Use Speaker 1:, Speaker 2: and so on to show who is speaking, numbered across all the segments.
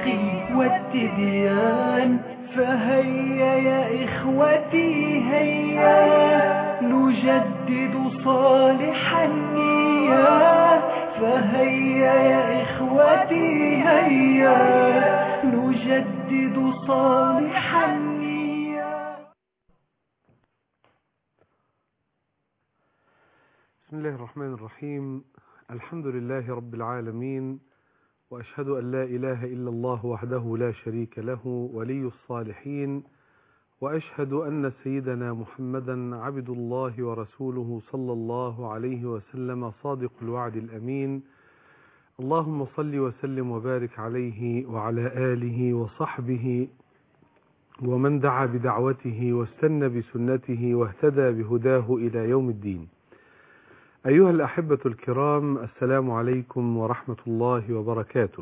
Speaker 1: والتبيان فهيا يا إخوتي هيا نجدد صالح النية فهيا يا إخوتي هيا نجدد صالح النية
Speaker 2: بسم الله الرحمن الرحيم الحمد لله رب العالمين وأشهد أن لا إله إلا الله وحده لا شريك له ولي الصالحين وأشهد أن سيدنا محمدا عبد الله ورسوله صلى الله عليه وسلم صادق الوعد الأمين اللهم صل وسلم وبارك عليه وعلى آله وصحبه ومن دعا بدعوته واستنى بسنته واهتدى بهداه إلى يوم الدين أيها الأحبة الكرام السلام عليكم ورحمة الله وبركاته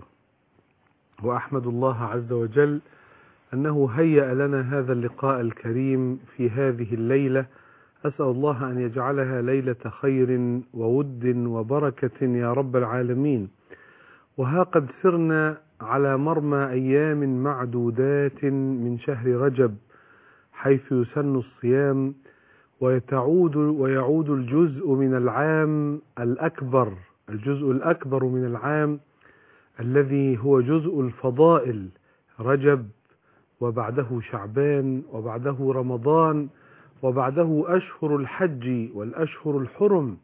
Speaker 2: وأحمد الله عز وجل أنه هيأ لنا هذا اللقاء الكريم في هذه الليلة أسأل الله أن يجعلها ليلة خير وود وبركة يا رب العالمين وها قد سرنا على مرمى أيام معدودات من شهر رجب حيث يسن الصيام ويتعود ويعود الجزء من العام الأكبر الجزء الأكبر من العام الذي هو جزء الفضائل رجب وبعده شعبان وبعده رمضان وبعده أشهر الحج والأشهر الحرم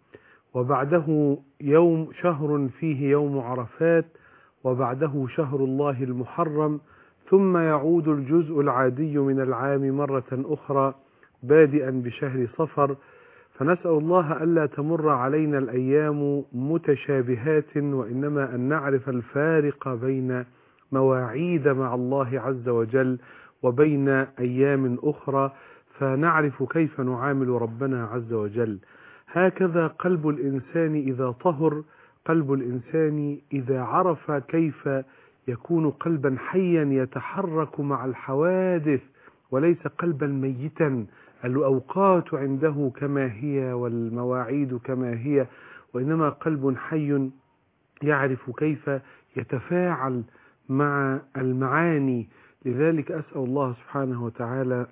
Speaker 2: وبعده يوم شهر فيه يوم عرفات وبعده شهر الله المحرم ثم يعود الجزء العادي من العام مرة أخرى بادئا بشهر صفر فنسأل الله ألا تمر علينا الأيام متشابهات وإنما أن نعرف الفارق بين مواعيد مع الله عز وجل وبين أيام أخرى فنعرف كيف نعامل ربنا عز وجل هكذا قلب الإنسان إذا طهر قلب الإنسان إذا عرف كيف يكون قلبا حيا يتحرك مع الحوادث وليس قلبا ميتا الأوقات عنده كما هي والمواعيد كما هي وإنما قلب حي يعرف كيف يتفاعل مع المعاني لذلك أسأل الله سبحانه وتعالى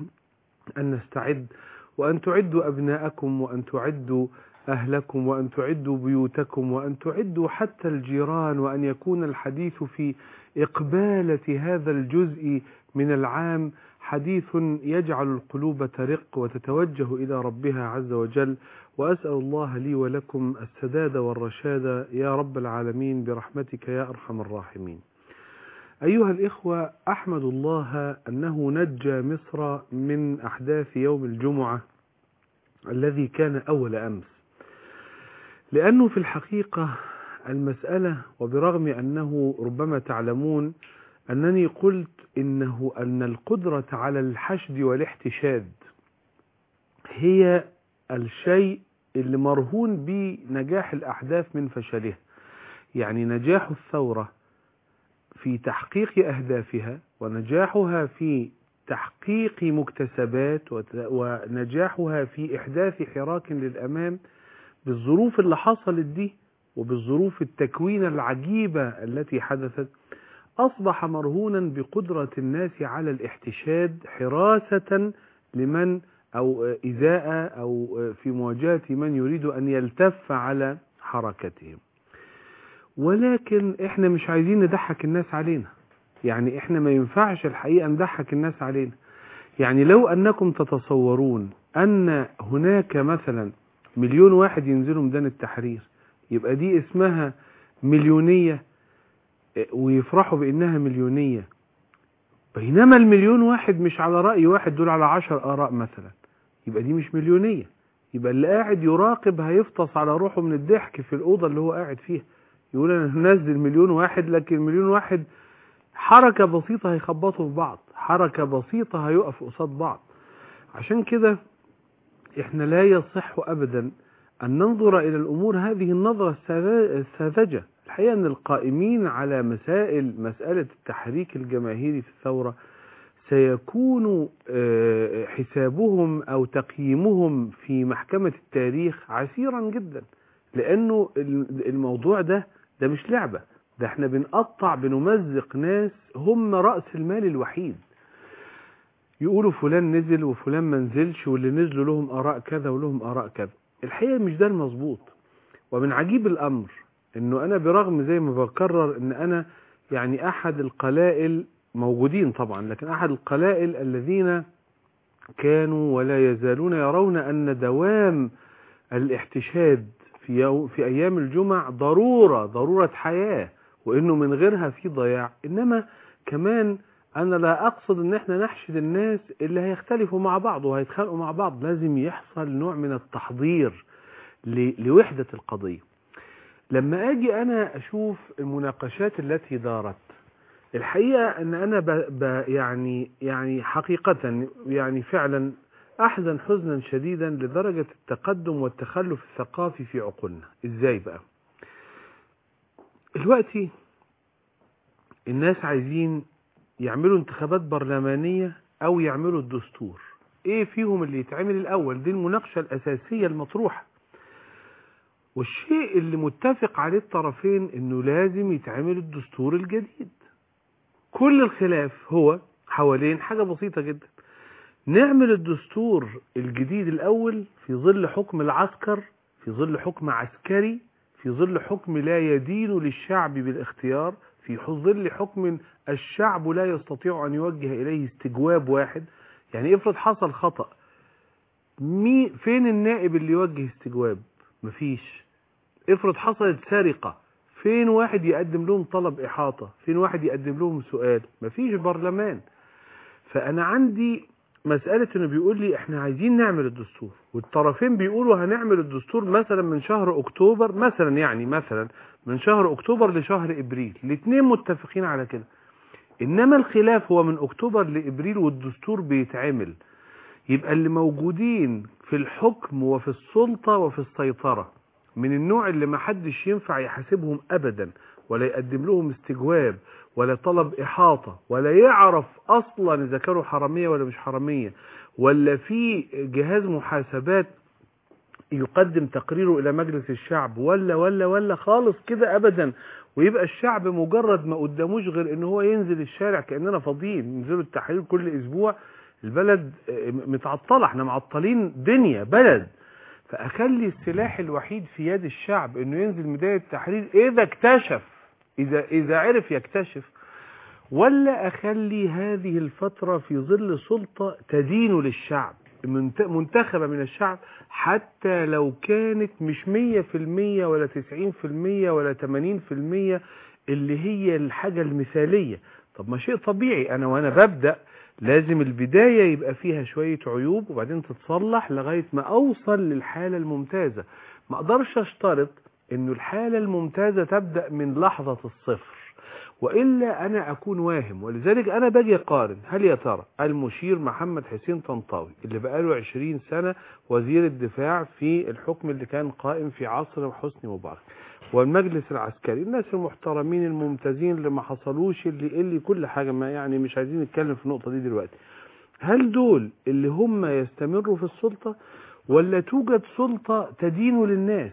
Speaker 2: أن نستعد وأن تعدوا أبناءكم وأن تعدوا أهلكم وأن تعدوا بيوتكم وأن تعدوا حتى الجيران وأن يكون الحديث في إقبالة هذا الجزء من العام حديث يجعل القلوب ترق وتتوجه إلى ربها عز وجل وأسأل الله لي ولكم السداد والرشاد يا رب العالمين برحمتك يا أرحم الراحمين أيها الإخوة أحمد الله أنه نجى مصر من أحداث يوم الجمعة الذي كان أول أمس لأنه في الحقيقة المسألة وبرغم أنه ربما تعلمون أنني قلت إنه أن القدرة على الحشد والاحتشاد هي الشيء اللي مرهون بنجاح الأحداث من فشلها يعني نجاح الثورة في تحقيق أهدافها ونجاحها في تحقيق مكتسبات ونجاحها في إحداث حراك للأمام بالظروف اللي حصلت دي وبالظروف التكوين العجيبة التي حدثت أصبح مرهونا بقدرة الناس على الاحتشاد حراسة لمن أو إزاء أو في مواجهة من يريد أن يلتف على حركتهم ولكن احنا مش عايزين نضحك الناس علينا يعني احنا ما ينفعش الحقيقة نضحك الناس علينا يعني لو أنكم تتصورون أن هناك مثلا مليون واحد ينزلوا ميدان التحرير يبقى دي اسمها مليونية ويفرحوا بأنها مليونية بينما المليون واحد مش على رأي واحد دول على عشر آراء مثلا يبقى دي مش مليونية يبقى اللي قاعد يراقب هيفطس على روحه من الضحك في الأوضة اللي هو قاعد فيها يقول أنا هنزل مليون واحد لكن مليون واحد حركة بسيطة هيخبطوا في بعض حركة بسيطة هيقفوا قصاد بعض عشان كده احنا لا يصح أبدا أن ننظر إلى الأمور هذه النظرة الساذجة الحقيقة أن القائمين على مسائل مسألة التحريك الجماهيري في الثورة سيكون حسابهم أو تقييمهم في محكمة التاريخ عسيرا جدا لأنه الموضوع ده ده مش لعبة ده احنا بنقطع بنمزق ناس هم رأس المال الوحيد يقولوا فلان نزل وفلان ما نزلش واللي نزلوا لهم آراء كذا ولهم آراء كذا الحقيقة مش ده المظبوط ومن عجيب الأمر انه انا برغم زي ما بكرر ان انا يعني احد القلائل موجودين طبعا لكن احد القلائل الذين كانوا ولا يزالون يرون ان دوام الاحتشاد في يوم في ايام الجمع ضروره ضروره حياه وانه من غيرها في ضياع انما كمان انا لا اقصد ان احنا نحشد الناس اللي هيختلفوا مع بعض وهيتخانقوا مع بعض لازم يحصل نوع من التحضير ل- لوحده القضيه لما اجي انا اشوف المناقشات التي دارت الحقيقه ان انا ب ب يعني يعني حقيقه يعني فعلا احزن حزنا شديدا لدرجه التقدم والتخلف الثقافي في عقولنا ازاي بقى دلوقتي الناس عايزين يعملوا انتخابات برلمانيه او يعملوا الدستور ايه فيهم اللي يتعمل الاول دي المناقشه الاساسيه المطروحه والشيء اللي متفق عليه الطرفين انه لازم يتعمل الدستور الجديد كل الخلاف هو حوالين حاجة بسيطة جدا نعمل الدستور الجديد الاول في ظل حكم العسكر في ظل حكم عسكري في ظل حكم لا يدين للشعب بالاختيار في ظل حكم الشعب لا يستطيع ان يوجه اليه استجواب واحد يعني افرض حصل خطأ مي فين النائب اللي يوجه استجواب مفيش افرض حصلت سرقة فين واحد يقدم لهم طلب إحاطة فين واحد يقدم لهم سؤال مفيش برلمان فأنا عندي مسألة انه بيقول لي احنا عايزين نعمل الدستور والطرفين بيقولوا هنعمل الدستور مثلا من شهر اكتوبر مثلا يعني مثلا من شهر اكتوبر لشهر ابريل الاثنين متفقين على كده انما الخلاف هو من اكتوبر لابريل والدستور بيتعمل يبقى اللي موجودين في الحكم وفي السلطة وفي السيطرة من النوع اللي ما حدش ينفع يحاسبهم ابدا ولا يقدم لهم استجواب ولا طلب احاطة ولا يعرف اصلا اذا كانوا حرامية ولا مش حرامية ولا في جهاز محاسبات يقدم تقريره الى مجلس الشعب ولا ولا ولا خالص كده ابدا ويبقى الشعب مجرد ما قداموش غير ان هو ينزل الشارع كاننا فاضيين ننزلوا التحرير كل اسبوع البلد متعطلة احنا معطلين دنيا بلد فاخلي السلاح الوحيد في يد الشعب انه ينزل ميدان التحرير اذا اكتشف اذا اذا عرف يكتشف ولا اخلي هذه الفترة في ظل سلطة تدين للشعب منتخبة من الشعب حتى لو كانت مش مية في المية ولا تسعين في المية ولا تمانين في المية اللي هي الحاجة المثالية طب ما شيء طبيعي انا وانا ببدأ لازم البداية يبقى فيها شوية عيوب وبعدين تتصلح لغاية ما اوصل للحالة الممتازة ما اقدرش اشترط انه الحالة الممتازة تبدأ من لحظة الصفر وإلا أنا أكون واهم ولذلك أنا باجي أقارن هل يا ترى المشير محمد حسين طنطاوي اللي بقاله 20 سنة وزير الدفاع في الحكم اللي كان قائم في عصر حسني مبارك والمجلس العسكري الناس المحترمين الممتازين اللي ما حصلوش اللي اللي كل حاجة ما يعني مش عايزين نتكلم في النقطة دي دلوقتي هل دول اللي هم يستمروا في السلطة ولا توجد سلطة تدين للناس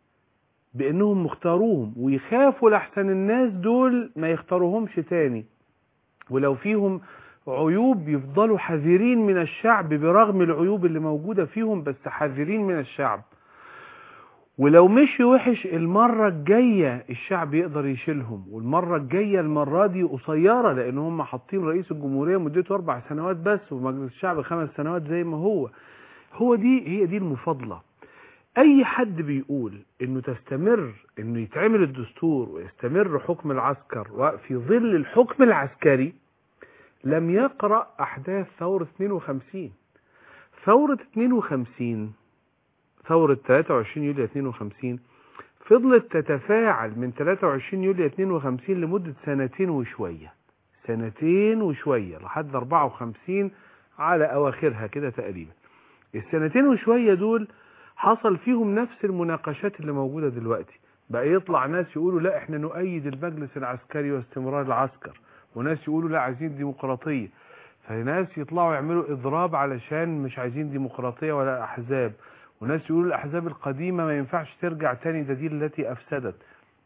Speaker 2: بانهم مختاروهم ويخافوا لحسن الناس دول ما يختاروهمش تاني ولو فيهم عيوب يفضلوا حذرين من الشعب برغم العيوب اللي موجودة فيهم بس حذرين من الشعب ولو مشي وحش المرة الجاية الشعب يقدر يشيلهم والمرة الجاية المرة دي قصيرة لان هم حاطين رئيس الجمهورية مدته اربع سنوات بس ومجلس الشعب خمس سنوات زي ما هو هو دي هي دي المفاضلة اي حد بيقول انه تستمر انه يتعمل الدستور ويستمر حكم العسكر وفي ظل الحكم العسكري لم يقرأ احداث ثورة 52 ثورة 52 ثورة 23 يوليو 52 فضلت تتفاعل من 23 يوليو 52 لمدة سنتين وشوية سنتين وشوية لحد 54 على اواخرها كده تقريبا السنتين وشوية دول حصل فيهم نفس المناقشات اللي موجودة دلوقتي بقى يطلع ناس يقولوا لا احنا نؤيد المجلس العسكري واستمرار العسكر وناس يقولوا لا عايزين ديمقراطية فناس يطلعوا يعملوا اضراب علشان مش عايزين ديمقراطية ولا احزاب وناس يقولوا الاحزاب القديمة ما ينفعش ترجع تاني ده دي التي افسدت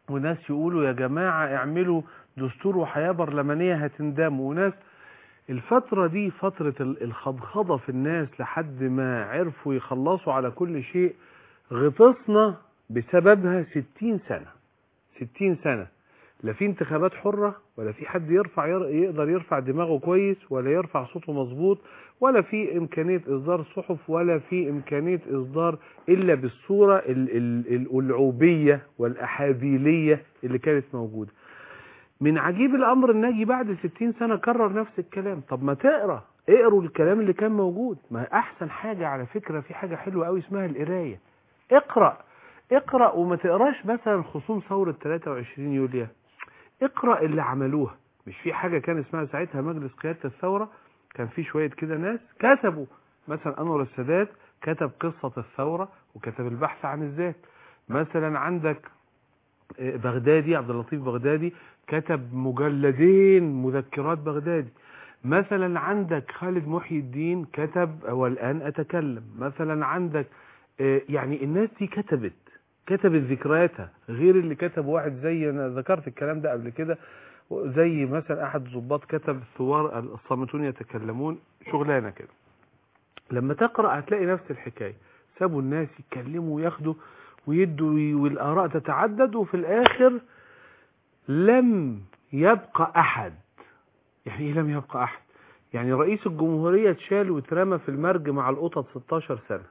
Speaker 2: وناس يقولوا يا جماعة اعملوا دستور وحياة برلمانية هتندموا وناس الفترة دي فترة ال- الخضخضة في الناس لحد ما عرفوا يخلصوا على كل شيء غطسنا بسببها ستين سنة ستين سنة لا في انتخابات حرة ولا في حد يرفع ير- يقدر يرفع دماغه كويس ولا يرفع صوته مظبوط ولا في إمكانية إصدار صحف ولا في إمكانية إصدار إلا بالصورة ال- ال- الألعوبية والأحابيلية اللي كانت موجودة من عجيب الأمر الناجي بعد 60 سنة كرر نفس الكلام طب ما تقرأ اقروا الكلام اللي كان موجود ما أحسن حاجة على فكرة في حاجة حلوة قوي اسمها القراية اقرأ اقرأ وما تقراش مثلا خصوم ثورة 23 يوليو اقرأ اللي عملوها مش في حاجة كان اسمها ساعتها مجلس قيادة الثورة كان في شوية كده ناس كتبوا مثلا أنور السادات كتب قصة الثورة وكتب البحث عن الذات مثلا عندك آه، بغدادي عبد اللطيف بغدادي كتب مجلدين مذكرات بغدادي مثلا عندك خالد محي الدين كتب والآن أتكلم مثلا عندك آه، يعني الناس دي كتبت كتبت ذكرياتها غير اللي كتب واحد زي انا ذكرت الكلام ده قبل كده زي مثلا احد الضباط كتب الثوار الصامتون يتكلمون شغلانه كده لما تقرا هتلاقي نفس الحكايه سابوا الناس يتكلموا وياخدوا ويدوا والاراء تتعدد وفي الاخر لم يبقى احد يعني ايه لم يبقى احد يعني رئيس الجمهوريه اتشال واترمى في المرج مع القطط 16 سنه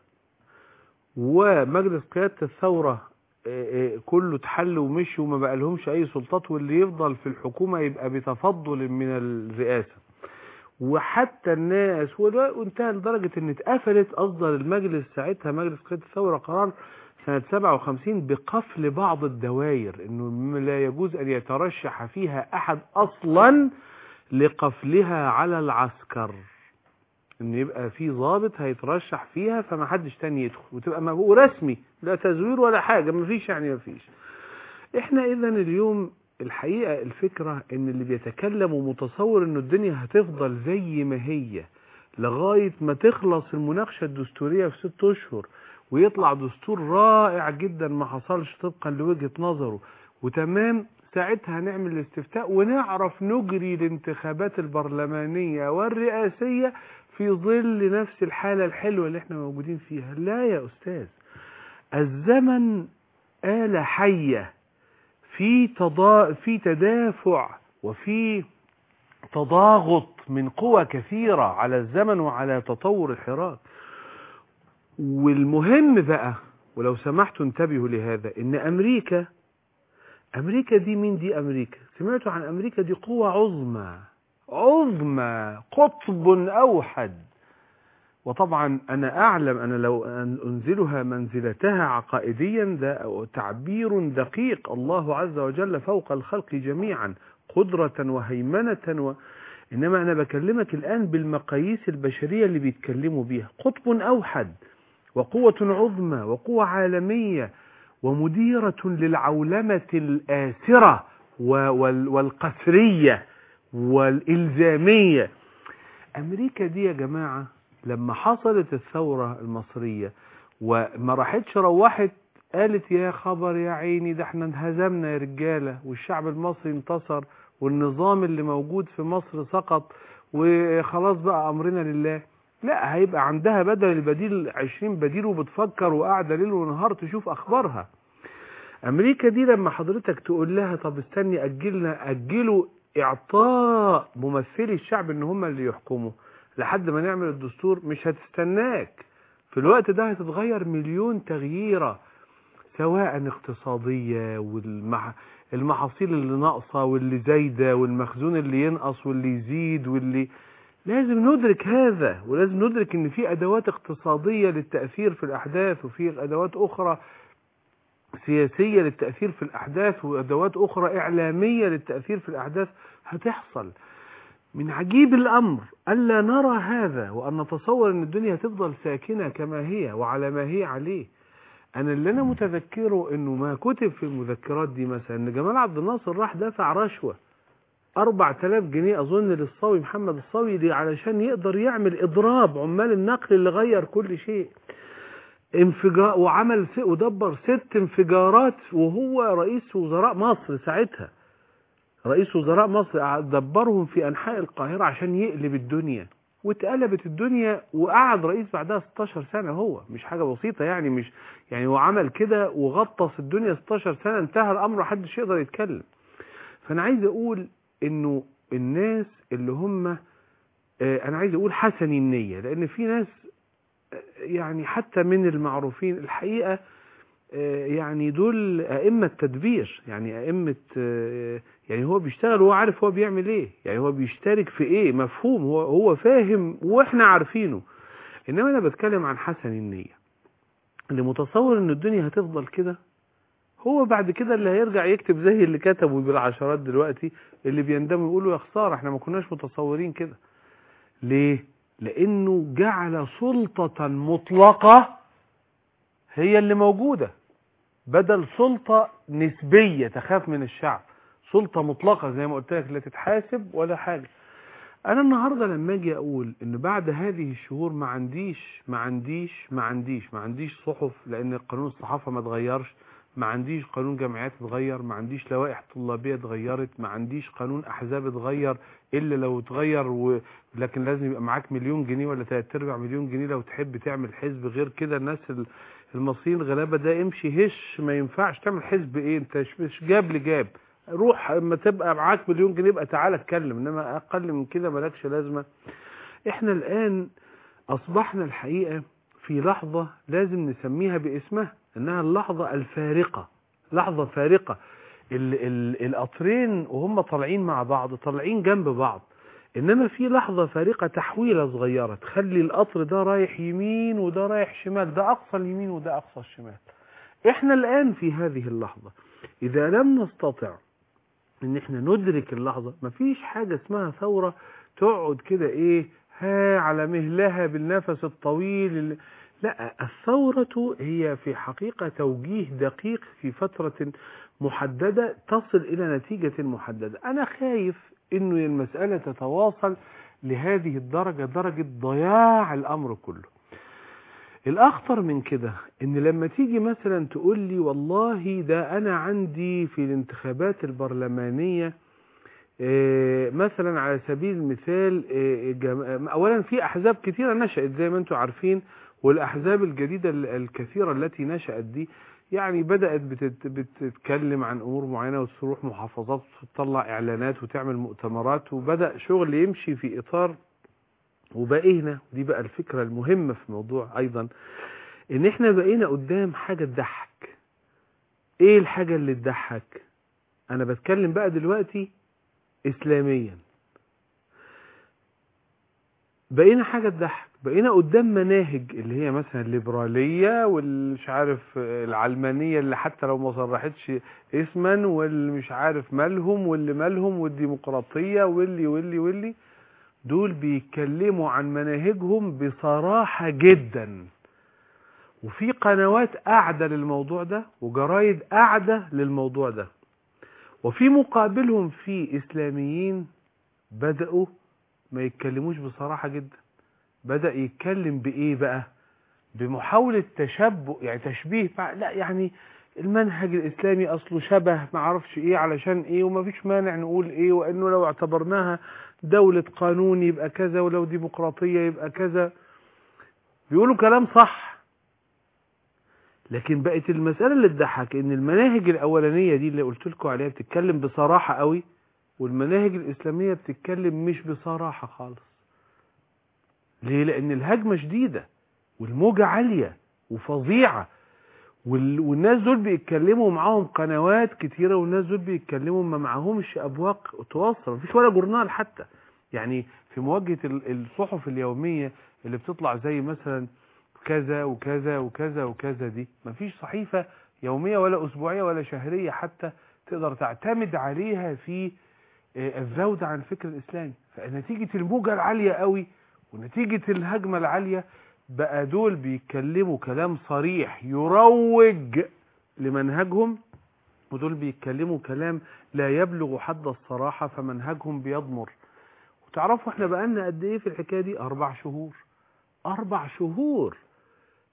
Speaker 2: ومجلس قيادة الثورة آه، آه، كله اتحل ومشي وما بقى لهمش اي سلطات واللي يفضل في الحكومة يبقى بتفضل من الرئاسة وحتى الناس وده وانتهى لدرجة ان اتقفلت اصدر المجلس ساعتها مجلس قيادة الثورة قرار سنة 57 بقفل بعض الدوائر انه لا يجوز ان يترشح فيها احد اصلا لقفلها على العسكر ان يبقى في ضابط هيترشح فيها فما حدش تاني يدخل وتبقى مبقى رسمي لا تزوير ولا حاجة ما فيش يعني ما فيش احنا اذا اليوم الحقيقة الفكرة ان اللي بيتكلم ومتصور ان الدنيا هتفضل زي ما هي لغاية ما تخلص المناقشة الدستورية في ست اشهر ويطلع دستور رائع جدا ما حصلش طبقا لوجهة نظره وتمام ساعتها هنعمل الاستفتاء ونعرف نجري الانتخابات البرلمانية والرئاسية في ظل نفس الحالة الحلوة اللي احنا موجودين فيها لا يا أستاذ الزمن آلة حية في تضا... في تدافع وفي تضاغط من قوى كثيرة على الزمن وعلى تطور الحراك والمهم بقى ولو سمحتوا انتبهوا لهذا ان امريكا امريكا دي مين دي امريكا سمعتوا عن امريكا دي قوة عظمى عظمى قطب اوحد وطبعا انا اعلم انا لو ان انزلها منزلتها عقائديا ده تعبير دقيق الله عز وجل فوق الخلق جميعا قدرة وهيمنة و... انما انا بكلمك الان بالمقاييس البشرية اللي بيتكلموا بيها قطب اوحد وقوة عظمى وقوة عالمية ومديرة للعولمة الآسرة وال... والقسرية والإلزامية أمريكا دي يا جماعة لما حصلت الثورة المصرية وما راحتش روحت قالت يا خبر يا عيني ده احنا انهزمنا يا رجالة والشعب المصري انتصر والنظام اللي موجود في مصر سقط وخلاص بقى أمرنا لله لا هيبقى عندها بدل البديل عشرين بديل وبتفكر وقاعدة ليل ونهار تشوف أخبارها أمريكا دي لما حضرتك تقول لها طب استني أجلنا أجلوا إعطاء ممثلي الشعب إن هم اللي يحكموا لحد ما نعمل الدستور مش هتستناك في الوقت ده هتتغير مليون تغييرة سواء اقتصادية والمحاصيل اللي ناقصة واللي زايدة والمخزون اللي ينقص واللي يزيد واللي لازم ندرك هذا ولازم ندرك ان في ادوات اقتصادية للتأثير في الاحداث وفي ادوات اخرى سياسية للتأثير في الاحداث وادوات اخرى اعلامية للتأثير في الاحداث هتحصل من عجيب الأمر ألا نرى هذا وأن نتصور أن الدنيا تفضل ساكنة كما هي وعلى ما هي عليه أنا اللي أنا متذكره أنه ما كتب في المذكرات دي مثلا أن جمال عبد الناصر راح دافع رشوة أربع تلاف جنيه أظن للصاوي محمد الصاوي دي علشان يقدر يعمل إضراب عمال النقل اللي غير كل شيء انفجار وعمل س- ودبر ست انفجارات وهو رئيس وزراء مصر ساعتها رئيس وزراء مصر دبرهم في انحاء القاهره عشان يقلب الدنيا واتقلبت الدنيا وقعد رئيس بعدها 16 سنه هو مش حاجه بسيطه يعني مش يعني هو عمل كده وغطس الدنيا 16 سنه انتهى الامر محدش يقدر يتكلم فانا عايز اقول انه الناس اللي هم آه، انا عايز اقول حسني النيه لان في ناس آه، يعني حتى من المعروفين الحقيقه آه، يعني دول ائمه تدبير يعني ائمه آه، يعني هو بيشتغل وهو عارف هو بيعمل ايه يعني هو بيشترك في ايه مفهوم هو هو فاهم واحنا عارفينه انما انا بتكلم عن حسن النيه اللي متصور ان الدنيا هتفضل كده هو بعد كده اللي هيرجع يكتب زي اللي كتبوا بالعشرات دلوقتي اللي بيندموا يقولوا يا خساره احنا ما كناش متصورين كده ليه لانه جعل سلطه مطلقه هي اللي موجوده بدل سلطه نسبيه تخاف من الشعب سلطه مطلقه زي ما قلت لك لا تتحاسب ولا حاجه انا النهارده لما اجي اقول ان بعد هذه الشهور ما عنديش ما عنديش ما عنديش ما عنديش صحف لان قانون الصحافه ما اتغيرش ما عنديش قانون جامعات اتغير ما عنديش لوائح طلابيه اتغيرت ما عنديش قانون احزاب اتغير الا لو اتغير و... لكن لازم يبقى معاك مليون جنيه ولا تلات ارباع مليون جنيه لو تحب تعمل حزب غير كده الناس ال- المصريين الغلابه ده امشي هش ما ينفعش تعمل حزب ايه انت مش- مش جاب لجاب روح اما تبقى معاك مليون جنيه يبقى تعالى اتكلم انما اقل من كده مالكش لازمه احنا الان اصبحنا الحقيقه في لحظه لازم نسميها باسمها انها اللحظه الفارقه لحظه فارقه ال ال القطرين وهم طالعين مع بعض طالعين جنب بعض انما في لحظه فارقه تحويله صغيره تخلي القطر ده رايح يمين وده رايح شمال ده اقصى اليمين وده اقصى الشمال احنا الان في هذه اللحظه اذا لم نستطع ان احنا ندرك اللحظه مفيش حاجه اسمها ثوره تقعد كده ايه ها على مهلها بالنفس الطويل اللي لا الثورة هي في حقيقة توجيه دقيق في فترة محددة تصل إلى نتيجة محددة أنا خايف إنه المسألة تتواصل لهذه الدرجة درجة ضياع الأمر كله الأخطر من كده إن لما تيجي مثلا تقول لي والله ده أنا عندي في الانتخابات البرلمانية آه، مثلا على سبيل المثال آه، جم- اولا في احزاب كثيره نشات زي ما انتم عارفين والاحزاب الجديده ال- الكثيره التي نشات دي يعني بدات بتت- بتتكلم عن امور معينه وتروح محافظات وتطلع اعلانات وتعمل مؤتمرات وبدا شغل يمشي في اطار وبقينا دي بقى الفكره المهمه في الموضوع ايضا ان احنا بقينا قدام حاجه تضحك ايه الحاجه اللي تضحك انا بتكلم بقى دلوقتي اسلاميا بقينا حاجه تضحك بقينا قدام مناهج اللي هي مثلا الليبراليه والمش عارف العلمانيه اللي حتى لو ما صرحتش اسما واللي مش عارف مالهم واللي مالهم والديمقراطيه واللي واللي واللي دول بيتكلموا عن مناهجهم بصراحه جدا وفي قنوات قاعده للموضوع ده وجرايد قاعده للموضوع ده وفي مقابلهم في اسلاميين بدأوا ما يتكلموش بصراحة جدا بدأ يتكلم بإيه بقى بمحاولة تشبه يعني تشبيه مع لا يعني المنهج الإسلامي أصله شبه ما عرفش إيه علشان إيه وما فيش مانع نقول إيه وإنه لو اعتبرناها دولة قانون يبقى كذا ولو ديمقراطية يبقى كذا بيقولوا كلام صح لكن بقت المسألة اللي تضحك ان المناهج الاولانية دي اللي قلت لكم عليها بتتكلم بصراحة قوي والمناهج الاسلامية بتتكلم مش بصراحة خالص ليه لان الهجمة شديدة والموجة عالية وفظيعة وال... والناس دول بيتكلموا معاهم قنوات كتيرة والناس دول بيتكلموا ما معاهمش ابواق توصل مفيش ولا جورنال حتى يعني في مواجهة ال- الصحف اليومية اللي بتطلع زي مثلا كذا وكذا وكذا وكذا دي مفيش صحيفة يومية ولا أسبوعية ولا شهرية حتى تقدر تعتمد عليها في آه، الذود عن الفكر الإسلامي فنتيجة الموجة العالية قوي ونتيجة الهجمة العالية بقى دول بيتكلموا كلام صريح يروج لمنهجهم ودول بيتكلموا كلام لا يبلغ حد الصراحة فمنهجهم بيضمر وتعرفوا احنا بقالنا قد ايه في الحكاية دي أربع شهور أربع شهور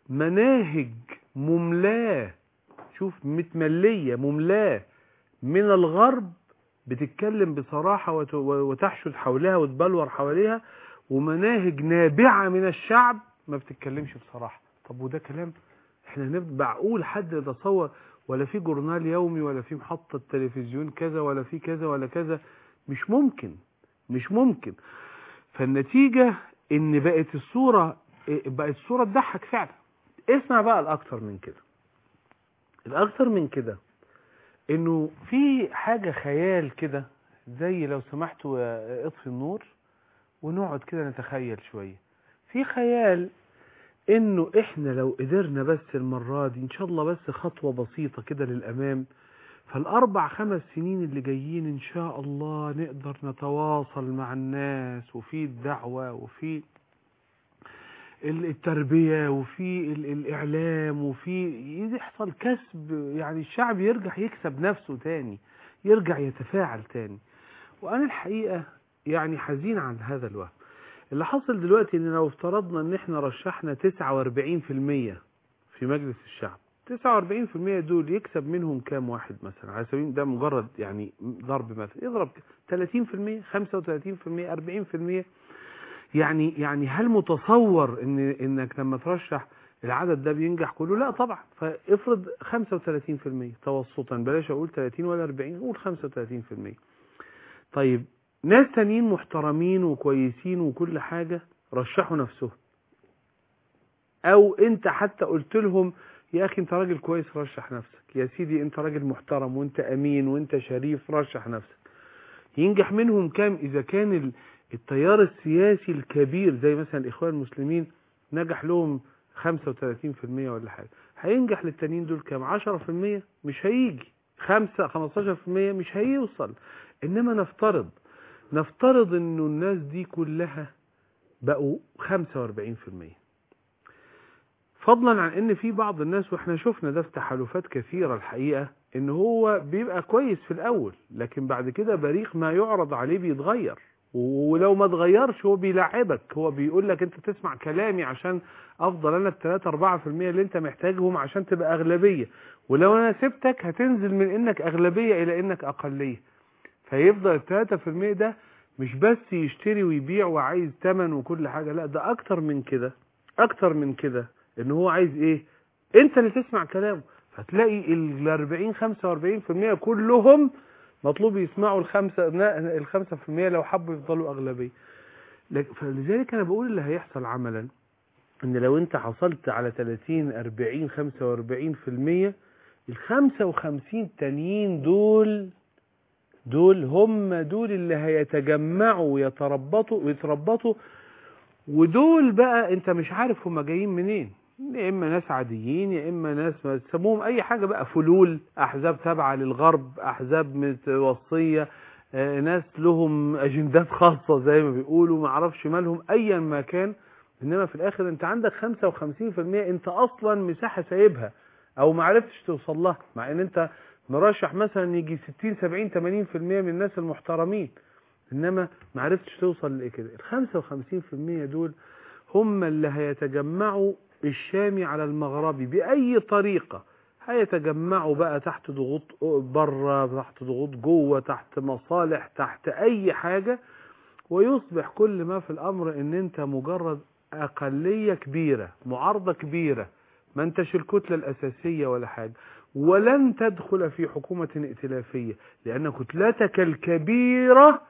Speaker 2: مناهج مملاه شوف متملية مملاه من الغرب بتتكلم بصراحة وت- وتحشد حولها وتبلور حواليها ومناهج نابعة من الشعب ما بتتكلمش بصراحة طب وده كلام احنا نبقى معقول حد يتصور ولا في جورنال يومي ولا في محطة تلفزيون كذا ولا في كذا ولا كذا مش ممكن مش ممكن فالنتيجة ان بقت الصورة بقت الصورة تضحك فعلا اسمع بقى الاكتر من كده الاكتر من كده انه في حاجة خيال كده زي لو سمحتوا يا اطفي النور ونقعد كده نتخيل شوية في خيال انه احنا لو قدرنا بس المرة دي ان شاء الله بس خطوة بسيطة كده للامام فالاربع خمس سنين اللي جايين ان شاء الله نقدر نتواصل مع الناس وفي الدعوة وفي ال- التربية وفي ال- الإعلام وفي يحصل كسب يعني الشعب يرجع يكسب نفسه تاني يرجع يتفاعل تاني وأنا الحقيقة يعني حزين عن هذا الوهم اللي حصل دلوقتي إن لو افترضنا إن إحنا رشحنا 49% في مجلس الشعب 49% دول يكسب منهم كام واحد مثلا على سبيل ده مجرد يعني ضرب مثلا يضرب 30% 35% 40% يعني يعني هل متصور ان انك لما ترشح العدد ده بينجح كله لا طبعا فافرض 35% توسطا بلاش اقول 30 ولا 40 قول 35% طيب ناس تانيين محترمين وكويسين وكل حاجة رشحوا نفسهم او انت حتى قلت لهم يا اخي انت راجل كويس رشح نفسك يا سيدي انت راجل محترم وانت امين وانت شريف رشح نفسك ينجح منهم كام اذا كان ال- التيار السياسي الكبير زي مثلا الاخوان المسلمين نجح لهم 35% ولا حاجه هينجح للتانيين دول كام 10% مش هيجي 5 15% مش هيوصل انما نفترض نفترض انه الناس دي كلها بقوا 45% فضلا عن ان في بعض الناس واحنا شفنا ده في تحالفات كثيرة الحقيقة ان هو بيبقى كويس في الاول لكن بعد كده بريق ما يعرض عليه بيتغير ولو ما اتغيرش هو بيلعبك هو بيقول لك انت تسمع كلامي عشان افضل انا الثلاثة اربعة في المية اللي انت محتاجهم عشان تبقى اغلبية ولو انا سبتك هتنزل من انك اغلبية الى انك اقلية فيفضل الثلاثة في المية ده مش بس يشتري ويبيع وعايز تمن وكل حاجة لا ده اكتر من كده اكتر من كده ان هو عايز ايه انت اللي تسمع كلامه فتلاقي ال 40 45% كلهم مطلوب يسمعوا الخمسة الخمسة في المية لو حبوا يفضلوا أغلبية لك- فلذلك أنا بقول اللي هيحصل عملا إن لو أنت حصلت على 30 40 45 في المية ال 55 تانيين دول دول هم دول اللي هيتجمعوا ويتربطوا ويتربطوا ودول بقى انت مش عارف هم جايين منين يا اما ناس عاديين يا اما ناس ما تسموهم اي حاجه بقى فلول احزاب تابعه للغرب احزاب متوصيه آه، ناس لهم اجندات خاصه زي ما بيقولوا ما اعرفش مالهم ايا ما كان انما في الاخر انت عندك 55% انت اصلا مساحه سايبها او ما عرفتش توصل لها مع ان انت مرشح مثلا يجي 60 70 80% من الناس المحترمين انما ما عرفتش توصل لكده ال 55% دول هم اللي هيتجمعوا الشامي على المغربي بأي طريقة هيتجمعوا بقى تحت ضغوط بره تحت ضغوط جوه تحت مصالح تحت أي حاجة ويصبح كل ما في الأمر إن أنت مجرد أقلية كبيرة معارضة كبيرة ما انتش الكتلة الأساسية ولا حاجة ولن تدخل في حكومة ائتلافية لأن كتلتك الكبيرة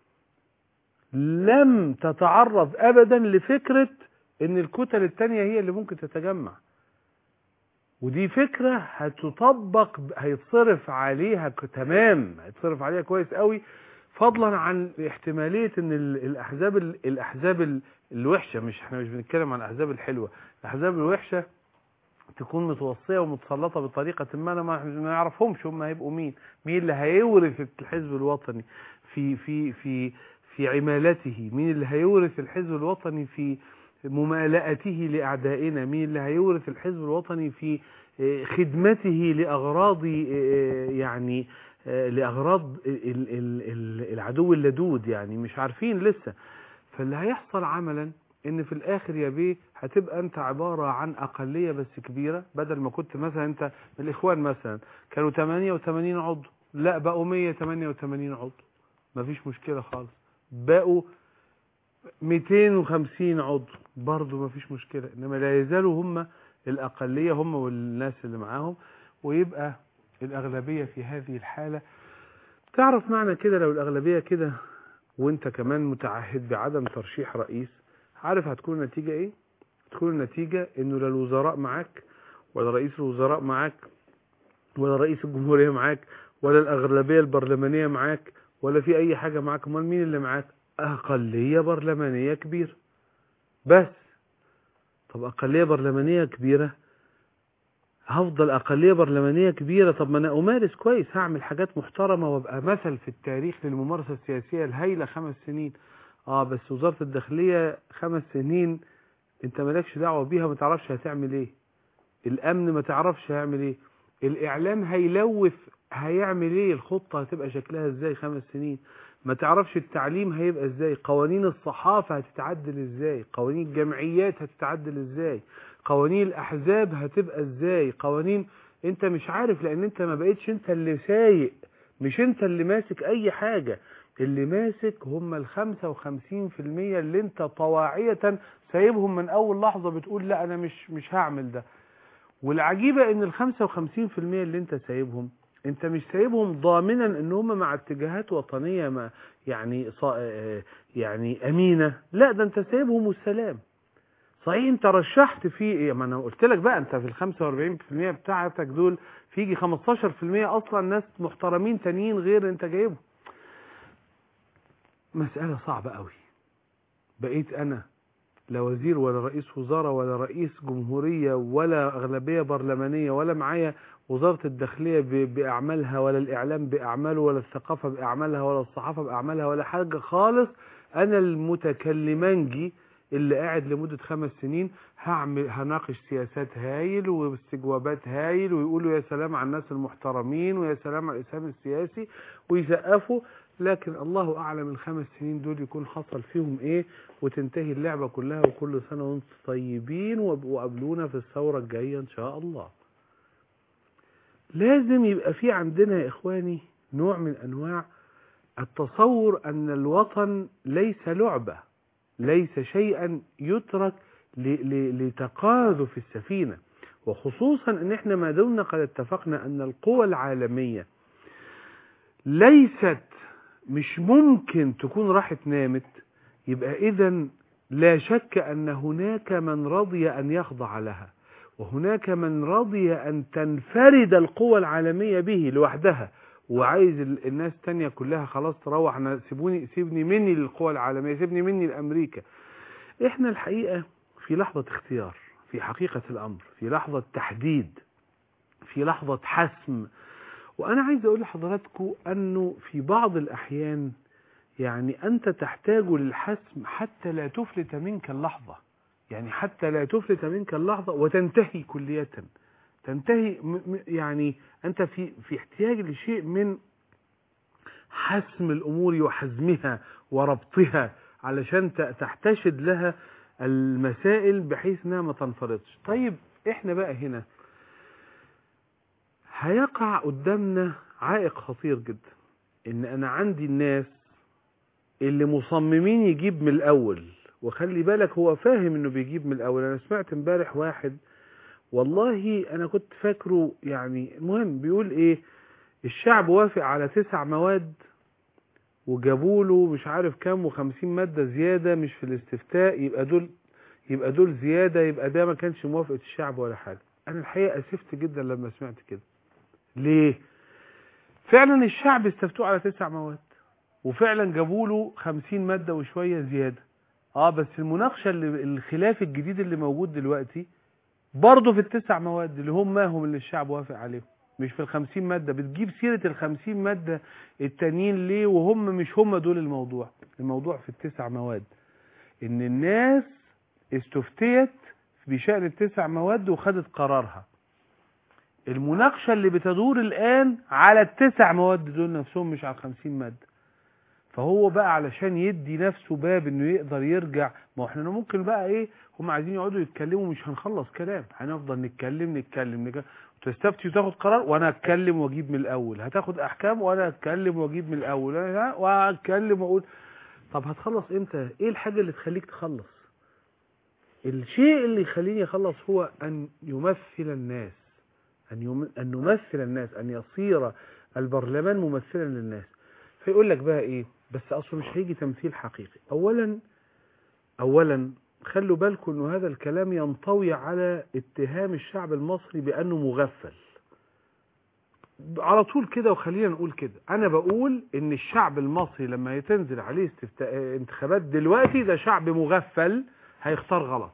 Speaker 2: لم تتعرض أبدا لفكرة ان الكتل التانية هي اللي ممكن تتجمع ودي فكرة هتطبق هيتصرف عليها ك- تمام هيتصرف عليها كويس قوي فضلا عن احتمالية ان ال- الاحزاب ال- الاحزاب ال- الوحشة مش احنا مش بنتكلم عن الاحزاب الحلوة الاحزاب الوحشة تكون متوصية ومتسلطة بطريقة ما انا ما ما نعرفهمش هم هيبقوا مين مين اللي هيورث الحزب الوطني في في في في عمالته مين اللي هيورث الحزب الوطني في ممالأته لأعدائنا مين اللي هيورث الحزب الوطني في آه، خدمته لأغراض آه، يعني آه، لأغراض ال- ال- ال- العدو اللدود يعني مش عارفين لسه فاللي هيحصل عملا ان في الاخر يا بيه هتبقى انت عبارة عن اقلية بس كبيرة بدل ما كنت مثلا انت من الاخوان مثلا كانوا 88 عضو لا بقوا 188 عضو مفيش مشكلة خالص بقوا 250 عضو برضه مفيش مشكلة انما لا يزالوا هم الاقلية هم والناس اللي معاهم ويبقى الاغلبية في هذه الحالة تعرف معنى كده لو الاغلبية كده وانت كمان متعهد بعدم ترشيح رئيس عارف هتكون النتيجة ايه تكون النتيجة انه لا الوزراء معاك ولا رئيس الوزراء معاك ولا رئيس الجمهورية معاك ولا الأغلبية البرلمانية معاك ولا في أي حاجة معاك امال مين اللي معاك أقلية برلمانية كبيرة بس طب أقلية برلمانية كبيرة هفضل أقلية برلمانية كبيرة طب ما أنا أمارس كويس هعمل حاجات محترمة وابقى مثل في التاريخ للممارسة السياسية الهايلة خمس سنين اه بس وزارة الداخلية خمس سنين انت مالكش دعوة بيها ما تعرفش هتعمل ايه الامن ما تعرفش هيعمل ايه الاعلام هيلوث هيعمل ايه الخطة هتبقى شكلها ازاي خمس سنين ما تعرفش التعليم هيبقى ازاي قوانين الصحافة هتتعدل ازاي قوانين الجمعيات هتتعدل ازاي قوانين الاحزاب هتبقى ازاي قوانين انت مش عارف لان انت ما بقيتش انت اللي سايق مش انت اللي ماسك اي حاجة اللي ماسك هم الخمسة وخمسين في المية اللي انت طواعية سايبهم من اول لحظة بتقول لا انا مش مش هعمل ده والعجيبة ان الخمسة وخمسين في المية اللي انت سايبهم انت مش سايبهم ضامنا ان هم مع اتجاهات وطنية ما يعني صا يعني امينة لا ده انت سايبهم والسلام صحيح انت رشحت في ايه ما انا قلت لك بقى انت في ال 45% بتاعتك دول فيجي 15% اصلا ناس محترمين تانيين غير انت جايبهم مسألة صعبة قوي بقيت انا لا وزير ولا رئيس وزارة ولا رئيس جمهورية ولا أغلبية برلمانية ولا معايا وزارة الداخلية بأعمالها ولا الإعلام بأعماله ولا الثقافة بأعمالها ولا الصحافة بأعمالها ولا حاجة خالص أنا المتكلمانجي اللي قاعد لمدة خمس سنين هعمل هناقش سياسات هايل واستجوابات هايل ويقولوا يا سلام على الناس المحترمين ويا سلام على الإسلام السياسي ويسقفوا لكن الله أعلم الخمس سنين دول يكون حصل فيهم إيه وتنتهي اللعبة كلها وكل سنة وانتم طيبين وقابلونا في الثورة الجاية إن شاء الله لازم يبقى في عندنا يا إخواني نوع من أنواع التصور أن الوطن ليس لعبة ليس شيئا يترك لتقاذف السفينة وخصوصا ان احنا ما دمنا قد اتفقنا ان القوى العالمية ليست مش ممكن تكون راحت نامت يبقى اذا لا شك ان هناك من رضي ان يخضع لها وهناك من رضي ان تنفرد القوى العالمية به لوحدها وعايز الناس تانية كلها خلاص تروح انا سيبوني سيبني مني للقوى العالمية سيبني مني لامريكا احنا الحقيقة في لحظة اختيار في حقيقة الامر في لحظة تحديد في لحظة حسم وانا عايز اقول لحضراتكم انه في بعض الاحيان يعني انت تحتاج للحسم حتى لا تفلت منك اللحظة يعني حتى لا تفلت منك اللحظة وتنتهي كلية تنتهي يعني أنت في في احتياج لشيء من حسم الأمور وحزمها وربطها علشان تحتشد لها المسائل بحيث انها ما تنفرطش طيب احنا بقى هنا هيقع قدامنا عائق خطير جدا ان انا عندي الناس اللي مصممين يجيب من الاول وخلي بالك هو فاهم انه بيجيب من الاول انا سمعت امبارح واحد والله انا كنت فاكره يعني المهم بيقول ايه الشعب وافق على تسع مواد وجابوا له مش عارف كام وخمسين مادة زيادة مش في الاستفتاء يبقى دول يبقى دول زيادة يبقى ده ما كانش موافقة الشعب ولا حاجة انا الحقيقة اسفت جدا لما سمعت كده ليه فعلا الشعب استفتوه على تسع مواد وفعلا جابوا له خمسين مادة وشوية زيادة اه بس المناقشة اللي الخلاف الجديد اللي موجود دلوقتي برضه في التسع مواد اللي هم ما هم اللي الشعب وافق عليهم مش في الخمسين مادة بتجيب سيرة الخمسين مادة التانيين ليه وهم مش هم دول الموضوع الموضوع في التسع مواد ان الناس استفتيت بشأن التسع مواد وخدت قرارها المناقشة اللي بتدور الآن على التسع مواد دول نفسهم مش على الخمسين مادة فهو بقى علشان يدي نفسه باب انه يقدر يرجع ما هو احنا ممكن بقى ايه هم عايزين يقعدوا يتكلموا مش هنخلص كلام هنفضل نتكلم نتكلم نتكلم تستفتي وتاخد قرار وانا اتكلم واجيب من الاول هتاخد احكام وانا اتكلم واجيب من الاول أنا- واتكلم واقول طب هتخلص امتى ايه الحاجه اللي تخليك تخلص الشيء اللي يخليني اخلص هو ان يمثل الناس ان يم... ان نمثل الناس ان يصير البرلمان ممثلا للناس فيقول لك بقى ايه بس اصله مش هيجي تمثيل حقيقي اولا اولا خلوا بالكم انه هذا الكلام ينطوي على اتهام الشعب المصري بانه مغفل على طول كده وخلينا نقول كده انا بقول ان الشعب المصري لما تنزل عليه استفتاء انتخابات دلوقتي ده شعب مغفل هيختار غلط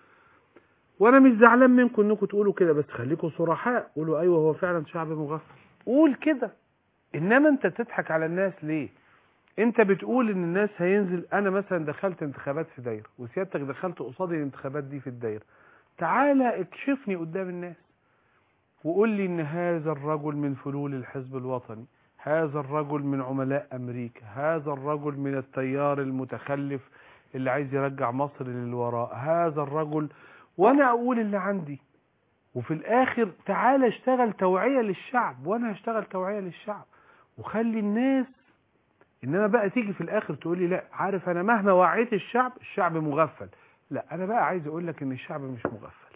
Speaker 2: وانا مش زعلان منكم انكم تقولوا كده بس خليكم صرحاء قولوا ايوه هو فعلا شعب مغفل قول كده انما انت تضحك على الناس ليه انت بتقول ان الناس هينزل انا مثلا دخلت انتخابات في دايره وسيادتك دخلت قصادي الانتخابات دي في الدايره تعالى اكشفني قدام الناس وقول لي ان هذا الرجل من فلول الحزب الوطني هذا الرجل من عملاء امريكا هذا الرجل من التيار المتخلف اللي عايز يرجع مصر للوراء هذا الرجل وانا اقول اللي عندي وفي الاخر تعالى اشتغل توعية للشعب وانا هشتغل توعية للشعب وخلي الناس انما بقى تيجي في الاخر تقولي لا عارف انا مهما وعيت الشعب الشعب مغفل لا انا بقى عايز اقول لك ان الشعب مش مغفل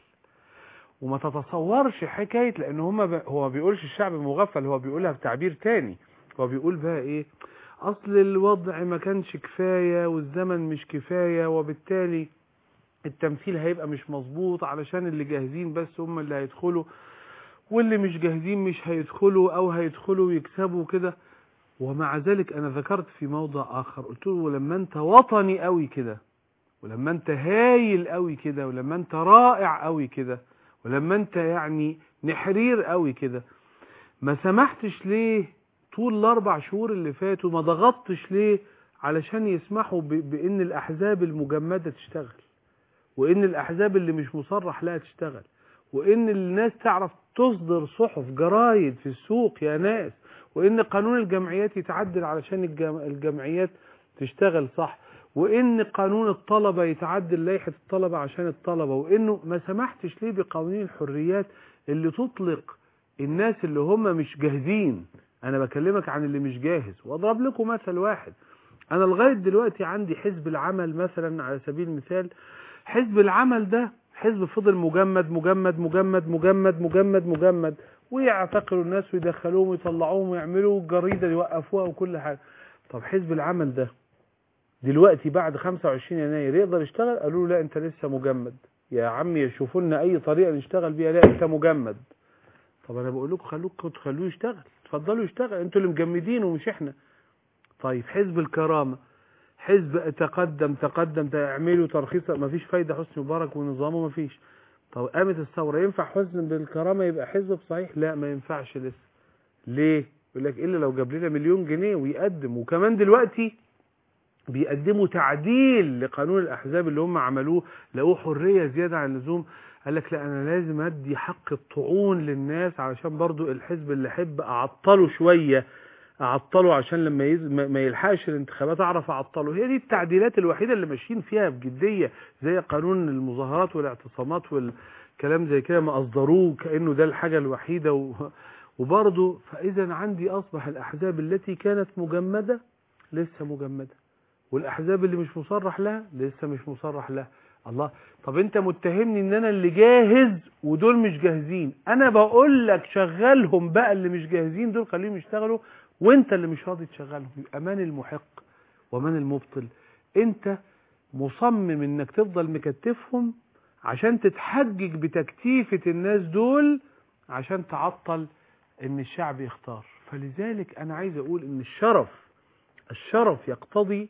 Speaker 2: وما تتصورش حكاية لان هما ب... هو ما بيقولش الشعب مغفل هو بيقولها بتعبير تاني هو بيقول بقى ايه اصل الوضع ما كانش كفاية والزمن مش كفاية وبالتالي التمثيل هيبقى مش مظبوط علشان اللي جاهزين بس هم اللي هيدخلوا واللي مش جاهزين مش هيدخلوا او هيدخلوا ويكسبوا كده ومع ذلك انا ذكرت في موضع اخر قلت له ولما انت وطني قوي كده ولما انت هايل قوي كده ولما انت رائع قوي كده ولما انت يعني نحرير قوي كده ما سمحتش ليه طول الاربع شهور اللي فاتوا ما ضغطتش ليه علشان يسمحوا ب- بان الاحزاب المجمده تشتغل وان الاحزاب اللي مش مصرح لها تشتغل وان الناس تعرف تصدر صحف جرايد في السوق يا ناس وان قانون الجمعيات يتعدل علشان الجم- الجمعيات تشتغل صح وان قانون الطلبة يتعدل لائحة الطلبة عشان الطلبة وانه ما سمحتش ليه بقوانين الحريات اللي تطلق الناس اللي هم مش جاهزين انا بكلمك عن اللي مش جاهز واضرب لكم مثل واحد انا لغاية دلوقتي عندي حزب العمل مثلا على سبيل المثال حزب العمل ده حزب فضل مجمد مجمد مجمد مجمد مجمد مجمد ويعتقلوا الناس ويدخلوهم ويطلعوهم ويعملوا جريدة يوقفوها وكل حاجة طب حزب العمل ده دلوقتي بعد 25 يناير يقدر يشتغل قالوا له لا انت لسه مجمد يا عمي يشوفوا لنا اي طريقة نشتغل بيها لا انت مجمد طب انا بقول لكم خلوك تخلوه يشتغل اتفضلوا يشتغل انتوا اللي مجمدينه ومش احنا طيب حزب الكرامة حزب تقدم تقدم اعملوا ترخيص مفيش فايدة حسني مبارك ونظامه مفيش طب قامت الثورة ينفع حسن بالكرامة يبقى حزب صحيح لا ما ينفعش لسه ليه يقول لك الا لو جاب لنا مليون جنيه ويقدم وكمان دلوقتي بيقدموا تعديل لقانون الاحزاب اللي هم عملوه لقوه حريه زياده عن اللزوم قال لك لا انا لازم ادي حق الطعون للناس علشان برضو الحزب اللي احب اعطله شويه اعطله عشان لما يز... ما ما يلحقش الانتخابات اعرف اعطله هي دي التعديلات الوحيده اللي ماشيين فيها بجديه زي قانون المظاهرات والاعتصامات والكلام زي كده ما اصدروه كانه ده الحاجه الوحيده و... وبرضه فاذا عندي اصبح الاحزاب التي كانت مجمده لسه مجمده والاحزاب اللي مش مصرح لها لسه مش مصرح لها الله طب انت متهمني ان انا اللي جاهز ودول مش جاهزين انا بقول لك شغلهم بقى اللي مش جاهزين دول خليهم يشتغلوا وانت اللي مش راضي تشغلهم يبقى من المحق ومن المبطل انت مصمم انك تفضل مكتفهم عشان تتحجج بتكتيفة الناس دول عشان تعطل ان الشعب يختار فلذلك انا عايز اقول ان الشرف الشرف يقتضي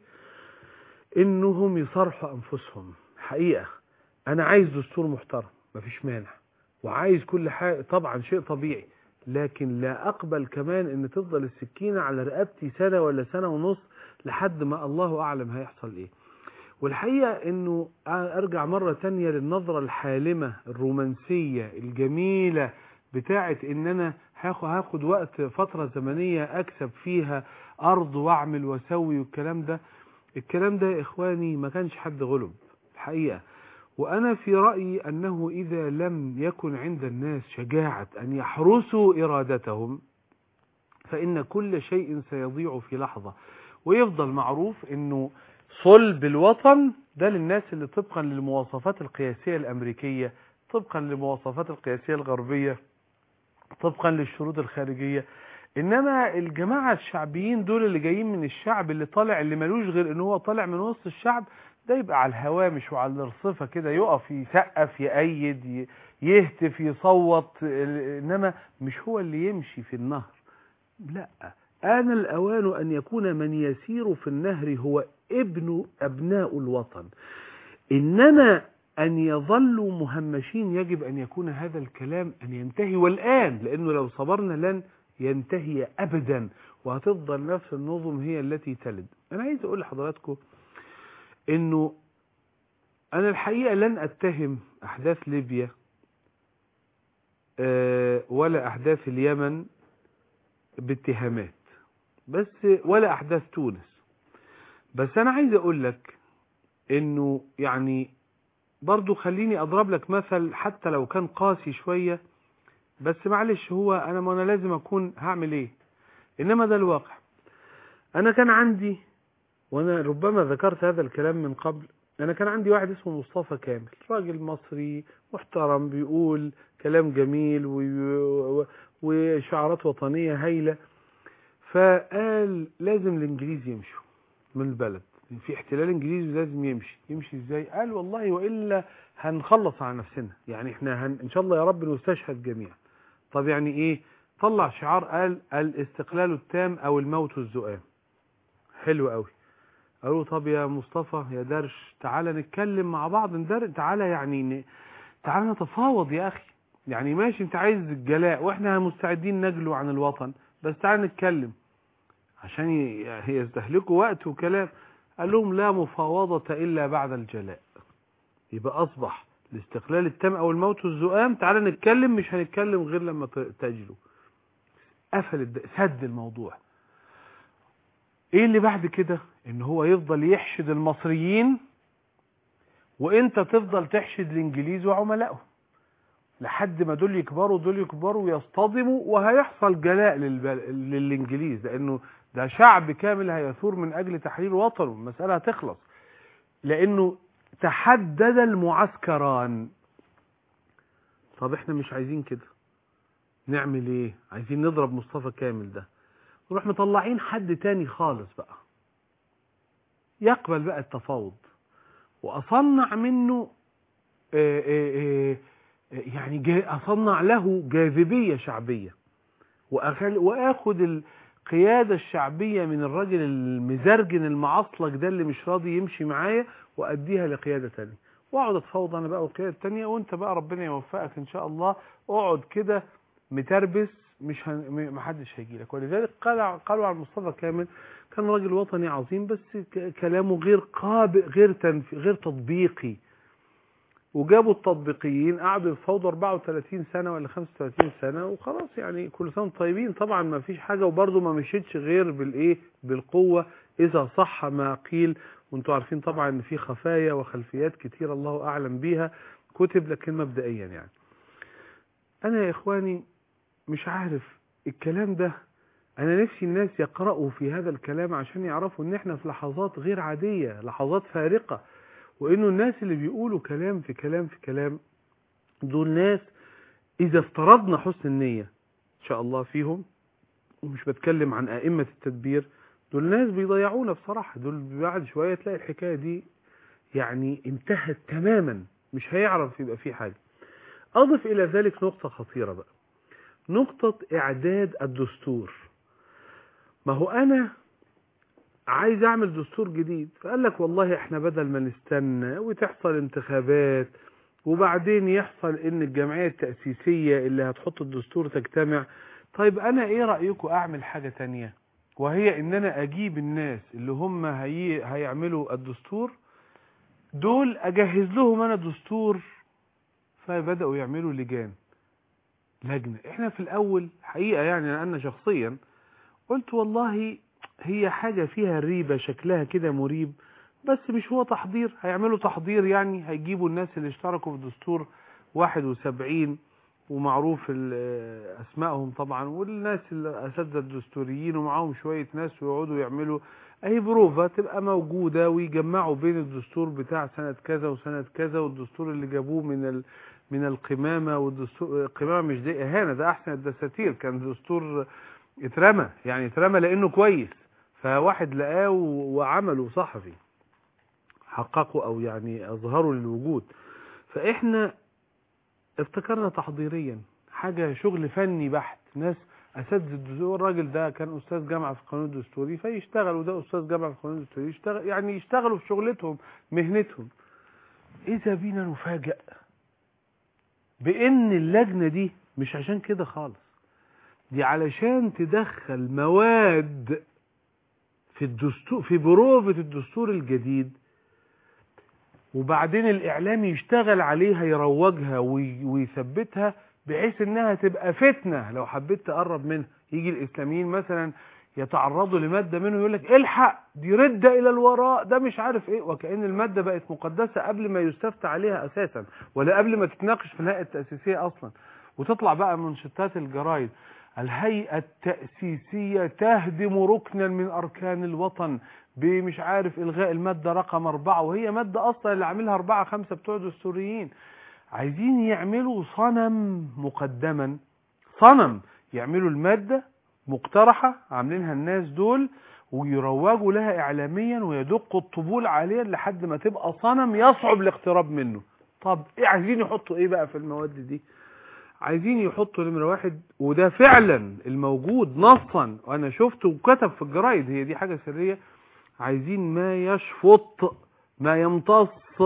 Speaker 2: انهم يصرحوا انفسهم حقيقة انا عايز دستور محترم مفيش مانع وعايز كل حاجة طبعا شيء طبيعي لكن لا اقبل كمان ان تفضل السكينة على رقبتي سنة ولا سنة ونص لحد ما الله اعلم هيحصل ايه والحقيقة انه ارجع مرة تانية للنظرة الحالمة الرومانسية الجميلة بتاعت ان انا هاخد هاخد وقت فترة زمنية اكسب فيها ارض واعمل واسوي والكلام ده الكلام ده يا اخواني ما كانش حد غلب الحقيقة وانا في رأيي انه اذا لم يكن عند الناس شجاعة ان يحرسوا ارادتهم فان كل شيء سيضيع في لحظة ويفضل معروف انه صلب الوطن ده للناس اللي طبقا للمواصفات القياسية الامريكية طبقا للمواصفات القياسية الغربية طبقا للشروط الخارجية انما الجماعة الشعبيين دول اللي جايين من الشعب اللي طالع اللي ملوش غير ان هو طالع من وسط الشعب ده يبقى على الهوامش وعلى الرصفة كده يقف يسقف يأيد ي- يهتف يصوت ال- انما مش هو اللي يمشي في النهر لا آن الأوان أن يكون من يسير في النهر هو ابن أبناء الوطن إنما أن يظلوا مهمشين يجب أن يكون هذا الكلام أن ينتهي والآن لأنه لو صبرنا لن ينتهي أبدا وهتفضل نفس النظم هي التي تلد أنا عايز أقول لحضراتكم أنه أنا الحقيقة لن أتهم أحداث ليبيا آه، ولا أحداث اليمن باتهامات بس ولا أحداث تونس بس أنا عايز أقول لك أنه يعني برضو خليني أضرب لك مثل حتى لو كان قاسي شوية بس معلش هو أنا ما أنا لازم أكون هعمل إيه إنما ده الواقع أنا كان عندي وأنا ربما ذكرت هذا الكلام من قبل أنا كان عندي واحد اسمه مصطفى كامل راجل مصري محترم بيقول كلام جميل و- وشعارات وطنية هايلة فقال لازم الإنجليز يمشوا من البلد في احتلال انجليزي لازم يمشي يمشي ازاي قال والله والا هنخلص على نفسنا يعني احنا هن ان شاء الله يا رب نستشهد جميعا طب يعني ايه طلع شعار قال الاستقلال التام او الموت الزؤام حلو قوي قالوا طب يا مصطفى يا درش تعالى نتكلم مع بعض ندر تعالى يعني ن... تعالى نتفاوض يا اخي يعني ماشي انت عايز الجلاء واحنا مستعدين نجلو عن الوطن بس تعالى نتكلم عشان ي- يستهلكوا وقت وكلام قال لهم لا مفاوضة إلا بعد الجلاء يبقى أصبح الاستقلال التام أو الموت الزؤام تعالى نتكلم مش هنتكلم غير لما ت- تجلوا قفل الد... سد الموضوع ايه اللي بعد كده ان هو يفضل يحشد المصريين وانت تفضل تحشد الانجليز وعملائهم لحد ما دول يكبروا دول يكبروا ويصطدموا وهيحصل جلاء للبل... للانجليز لانه ده شعب كامل هيثور من اجل تحرير وطنه المساله هتخلص لانه تحدد المعسكران طب احنا مش عايزين كده نعمل ايه عايزين نضرب مصطفى كامل ده نروح مطلعين حد تاني خالص بقى يقبل بقى التفاوض واصنع منه آه، آه، آه، يعني جا- اصنع له جاذبيه شعبيه وأخل- واخد القياده الشعبيه من الراجل المزرجن المعصلك ده اللي مش راضي يمشي معايا واديها لقياده تانية واقعد اتفاوض انا بقى والقياده التانية وانت بقى ربنا يوفقك ان شاء الله اقعد كده متربس مش هن... م- محدش هيجي لك ولذلك قال قالوا عن مصطفى كامل كان راجل وطني عظيم بس ك- كلامه غير قابل غير تنف... غير تطبيقي وجابوا التطبيقيين قعدوا يفاوضوا 34 سنه ولا 35 سنه وخلاص يعني كل سنه وانتم طيبين طبعا ما فيش حاجه وبرضه ما مشيتش غير بالايه بالقوه اذا صح ما قيل وانتم عارفين طبعا ان في خفايا وخلفيات كتير الله اعلم بيها كتب لكن مبدئيا يعني انا يا اخواني مش عارف الكلام ده انا نفسي الناس يقرأوا في هذا الكلام عشان يعرفوا ان احنا في لحظات غير عادية لحظات فارقة وانه الناس اللي بيقولوا كلام في كلام في كلام دول ناس اذا افترضنا حسن النية ان شاء الله فيهم ومش بتكلم عن ائمة التدبير دول ناس بيضيعونا بصراحة دول بعد شوية تلاقي الحكاية دي يعني انتهت تماما مش هيعرف يبقى فيه حاجة اضف الى ذلك نقطة خطيرة بقى نقطة اعداد الدستور ما هو انا عايز اعمل دستور جديد فقال لك والله احنا بدل ما نستنى وتحصل انتخابات وبعدين يحصل ان الجمعية التأسيسية اللي هتحط الدستور تجتمع طيب انا ايه رأيكم اعمل حاجة تانية وهي ان انا اجيب الناس اللي هم هي... هيعملوا الدستور دول اجهز لهم انا دستور فبدأوا يعملوا لجان لجنة احنا في الاول حقيقة يعني انا شخصيا قلت والله هي حاجة فيها ريبة شكلها كده مريب بس مش هو تحضير هيعملوا تحضير يعني هيجيبوا الناس اللي اشتركوا في دستور 71 ومعروف ال- اسمائهم طبعا والناس الاساتذه الدستوريين ومعاهم شويه ناس ويقعدوا يعملوا اي بروفا تبقى موجوده ويجمعوا بين الدستور بتاع سنه كذا وسنه كذا والدستور اللي جابوه من ال من القمامه والدستور القمامه مش دي اهانه ده احسن الدساتير كان دستور اترمى يعني اترمى لانه كويس فواحد لقاه و- وعمله صحفي حققوا او يعني اظهروا للوجود فاحنا افتكرنا تحضيريا حاجة شغل فني بحت ناس اساتذه الدستور الراجل ده كان استاذ جامعه في القانون الدستوري فيشتغل وده استاذ جامعه في القانون الدستوري يشتغل يعني يشتغلوا في شغلتهم مهنتهم اذا بينا نفاجئ بان اللجنه دي مش عشان كده خالص دي علشان تدخل مواد في الدستور في بروفة الدستور الجديد وبعدين الاعلام يشتغل عليها يروجها وي- ويثبتها بحيث انها تبقى فتنة لو حبيت تقرب منها يجي الاسلاميين مثلا يتعرضوا لمادة منه يقول لك الحق دي ردة الى الوراء ده مش عارف ايه وكأن المادة بقت مقدسة قبل ما يستفتى عليها اساسا ولا قبل ما تتناقش في الهيئة التأسيسية اصلا وتطلع بقى منشطات الجرايد الهيئة التأسيسية تهدم ركنا من أركان الوطن بمش عارف إلغاء المادة رقم أربعة وهي مادة أصلا اللي عاملها أربعة خمسة بتوع دستوريين عايزين يعملوا صنم مقدما صنم يعملوا المادة مقترحة عاملينها الناس دول ويروجوا لها إعلاميا ويدقوا الطبول عليها لحد ما تبقى صنم يصعب الاقتراب منه طب إيه عايزين يحطوا إيه بقى في المواد دي عايزين يحطوا نمرة واحد وده فعلا الموجود نصا وانا شفته وكتب في الجرايد هي دي حاجة سرية عايزين ما يشفط ما يمتص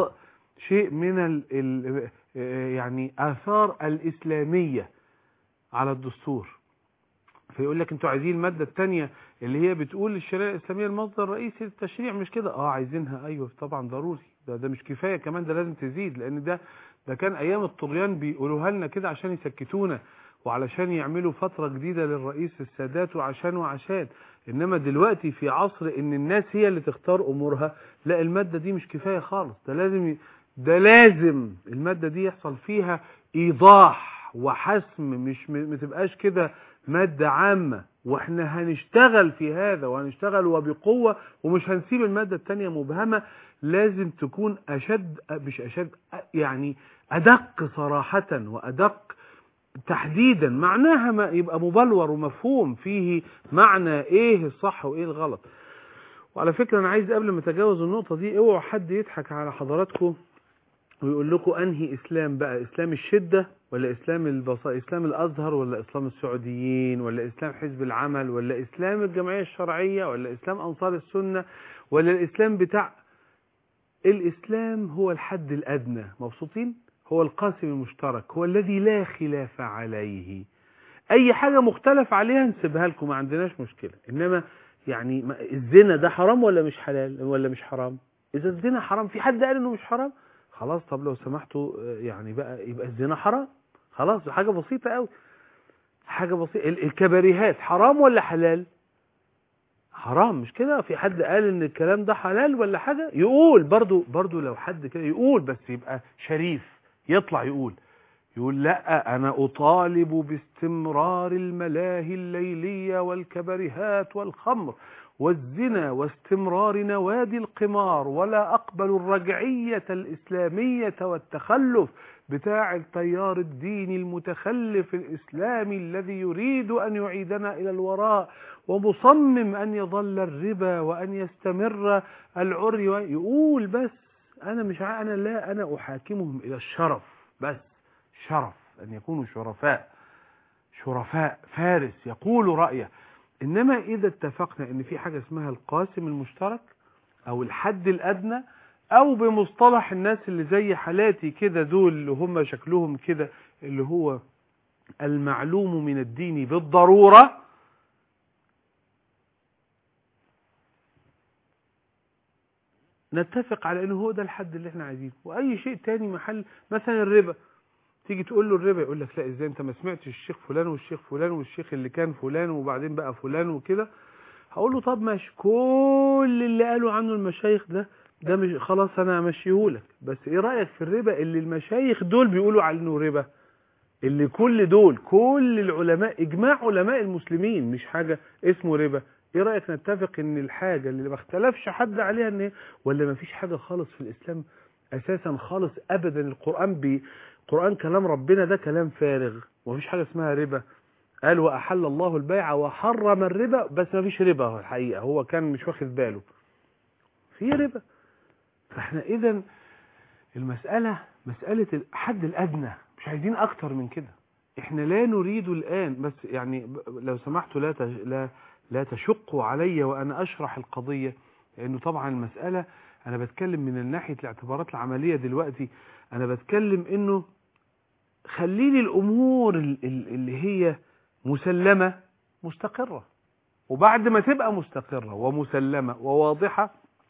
Speaker 2: شيء من ال ال يعني آثار الإسلامية على الدستور فيقول لك انتوا عايزين المادة الثانية اللي هي بتقول الشريعة الإسلامية المصدر الرئيسي للتشريع مش كده اه عايزينها ايوه طبعا ضروري ده ده مش كفاية كمان ده لازم تزيد لان ده ده كان ايام الطغيان بيقولوها لنا كده عشان يسكتونا وعلشان يعملوا فترة جديدة للرئيس السادات وعشان وعشان انما دلوقتي في عصر ان الناس هي اللي تختار امورها لا المادة دي مش كفاية خالص ده لازم ي- ده لازم المادة دي يحصل فيها ايضاح وحسم مش م- ما تبقاش كده مادة عامة واحنا هنشتغل في هذا وهنشتغل وبقوة ومش هنسيب المادة التانية مبهمة لازم تكون أشد مش أشد يعني أدق صراحة وأدق تحديدا معناها ما يبقى مبلور ومفهوم فيه معنى ايه الصح وايه الغلط وعلى فكرة انا عايز قبل ما اتجاوز النقطة دي اوعوا حد يضحك على حضراتكم ويقول لكم انهي اسلام بقى اسلام الشدة ولا اسلام البصا اسلام الازهر ولا اسلام السعوديين ولا اسلام حزب العمل ولا اسلام الجمعية الشرعية ولا اسلام انصار السنة ولا الاسلام بتاع الاسلام هو الحد الادنى مبسوطين هو القاسم المشترك هو الذي لا خلاف عليه اي حاجة مختلف عليها نسيبها لكم ما عندناش مشكلة انما يعني ما- الزنا ده حرام ولا مش حلال ولا مش حرام اذا الزنا حرام في حد قال انه مش حرام خلاص طب لو سمحتوا آه، يعني بقى يبقى الزنا حرام خلاص حاجة بسيطة قوي حاجة بسيطة ال- الكباريهات حرام ولا حلال حرام مش كده في حد قال ان الكلام ده حلال ولا حاجة يقول برضو برضو لو حد كده يقول بس يبقى شريف يطلع يقول يقول لا انا اطالب باستمرار الملاهي الليلية والكبرهات والخمر والزنا واستمرار نوادي القمار ولا اقبل الرجعية الاسلامية والتخلف بتاع التيار الديني المتخلف الاسلامي الذي يريد ان يعيدنا الى الوراء ومصمم ان يظل الربا وان يستمر العري يقول بس انا مش ع- انا لا انا احاكمهم الى الشرف بس شرف ان يكونوا شرفاء شرفاء فارس يقول رأيه انما اذا اتفقنا ان في حاجة اسمها القاسم المشترك او الحد الادنى او بمصطلح الناس اللي زي حالاتي كده دول اللي هم شكلهم كده اللي هو المعلوم من الدين بالضرورة نتفق على انه هو ده الحد اللي احنا عايزينه واي شيء تاني محل مثلا الربا تيجي تقول له الربا يقول لك لا ازاي انت ما سمعتش الشيخ فلان والشيخ فلان والشيخ اللي كان فلان وبعدين بقى فلان وكده هقول له طب ماشي كل اللي قالوا عنه المشايخ ده ده مش خلاص انا همشيهولك بس ايه رايك في الربا اللي المشايخ دول بيقولوا عنه ربا اللي كل دول كل العلماء اجماع علماء المسلمين مش حاجه اسمه ربا ايه رايك نتفق ان الحاجه اللي ما اختلفش حد عليها ان هي ولا ما فيش حاجه خالص في الاسلام اساسا خالص ابدا القران بي القران كلام ربنا ده كلام فارغ ومفيش حاجه اسمها ربا قال واحل الله البيع وحرم الربا بس ما فيش ربا الحقيقه هو كان مش واخد باله في ربا فاحنا اذا المساله مساله الحد الادنى مش عايزين اكتر من كده احنا لا نريد الان بس يعني ب- لو سمحتوا لا تج- لا لا تشقوا علي وانا اشرح القضيه لانه طبعا المساله انا بتكلم من ناحيه الاعتبارات العمليه دلوقتي انا بتكلم انه خليلي الامور ال- ال- اللي هي مسلمه مستقره وبعد ما تبقى مستقره ومسلمه وواضحه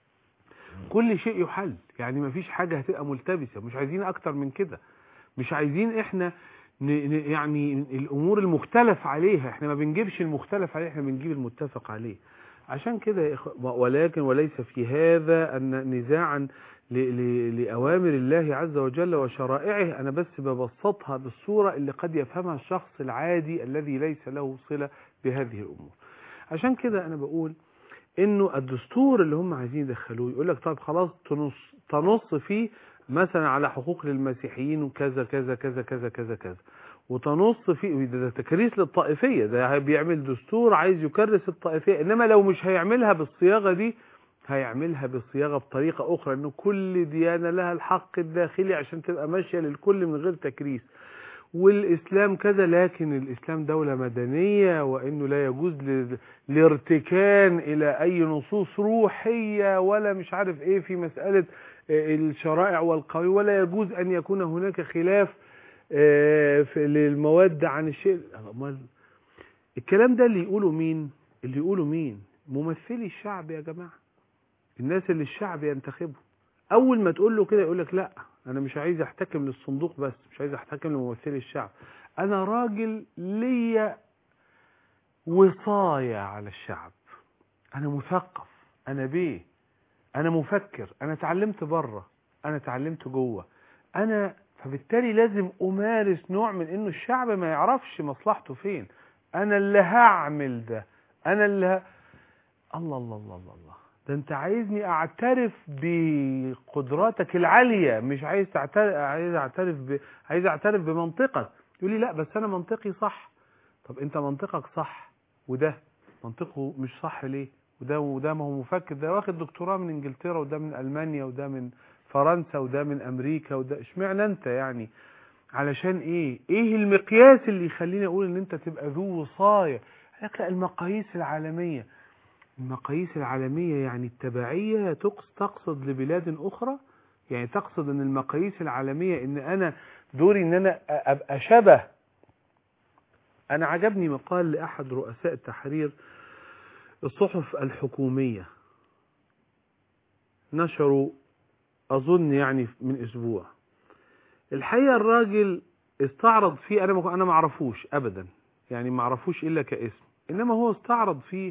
Speaker 2: كل شيء يحل يعني ما فيش حاجه هتبقى ملتبسه مش عايزين اكتر من كده مش عايزين احنا ن- ن- يعني الامور المختلف عليها احنا ما بنجيبش المختلف عليه احنا بنجيب المتفق عليه عشان كده يا إخوة- ولكن وليس في هذا ان نزاعا ل- ل- لأوامر الله عز وجل وشرائعه أنا بس ببسطها بالصورة اللي قد يفهمها الشخص العادي الذي ليس له صلة بهذه الأمور عشان كده أنا بقول إنه الدستور اللي هم عايزين يدخلوه يقول لك طيب خلاص تنص, تنص فيه مثلا على حقوق للمسيحيين وكذا كذا كذا كذا كذا كذا وتنص فيه ده, ده تكريس للطائفية ده بيعمل دستور عايز يكرس الطائفية إنما لو مش هيعملها بالصياغة دي هيعملها بصياغة بطريقة أخرى إنه كل ديانة لها الحق الداخلي عشان تبقى ماشية للكل من غير تكريس والإسلام كذا لكن الإسلام دولة مدنية وإنه لا يجوز ل- الارتكان إلى أي نصوص روحية ولا مش عارف إيه في مسألة آه، الشرائع والقوانين ولا يجوز أن يكون هناك خلاف آه، في للمواد عن الشيء أمال الكلام ده اللي يقوله مين اللي يقوله مين ممثلي الشعب يا جماعة الناس اللي الشعب ينتخبه اول ما تقول له كده يقول لك لا انا مش عايز احتكم للصندوق بس مش عايز احتكم لممثلي الشعب انا راجل ليا وصاية على الشعب انا مثقف انا بيه انا مفكر انا اتعلمت بره انا اتعلمت جوه انا فبالتالي لازم امارس نوع من انه الشعب ما يعرفش مصلحته فين انا اللي هعمل ده انا اللي ه... الله الله الله الله الله ده انت عايزني اعترف بقدراتك العالية مش عايز تعترف عايز اعترف ب... عايز اعترف بمنطقك يقول لي لا بس انا منطقي صح طب انت منطقك صح وده منطقه مش صح ليه وده وده ما هو مفكر ده واخد دكتوراه من انجلترا وده من المانيا وده من فرنسا وده من امريكا وده اشمعنى انت يعني علشان ايه ايه المقياس اللي يخليني اقول ان انت تبقى ذو وصاية هيك المقاييس العالمية المقاييس العالمية يعني التبعية تقص- تقصد لبلاد أخرى يعني تقصد أن المقاييس العالمية أن أنا دوري أن أنا أبقى شبه أنا عجبني مقال لأحد رؤساء التحرير الصحف الحكومية نشروا أظن يعني من أسبوع الحقيقة الراجل استعرض فيه أنا ما أنا ما أعرفوش أبدا يعني ما أعرفوش إلا كاسم إنما هو استعرض فيه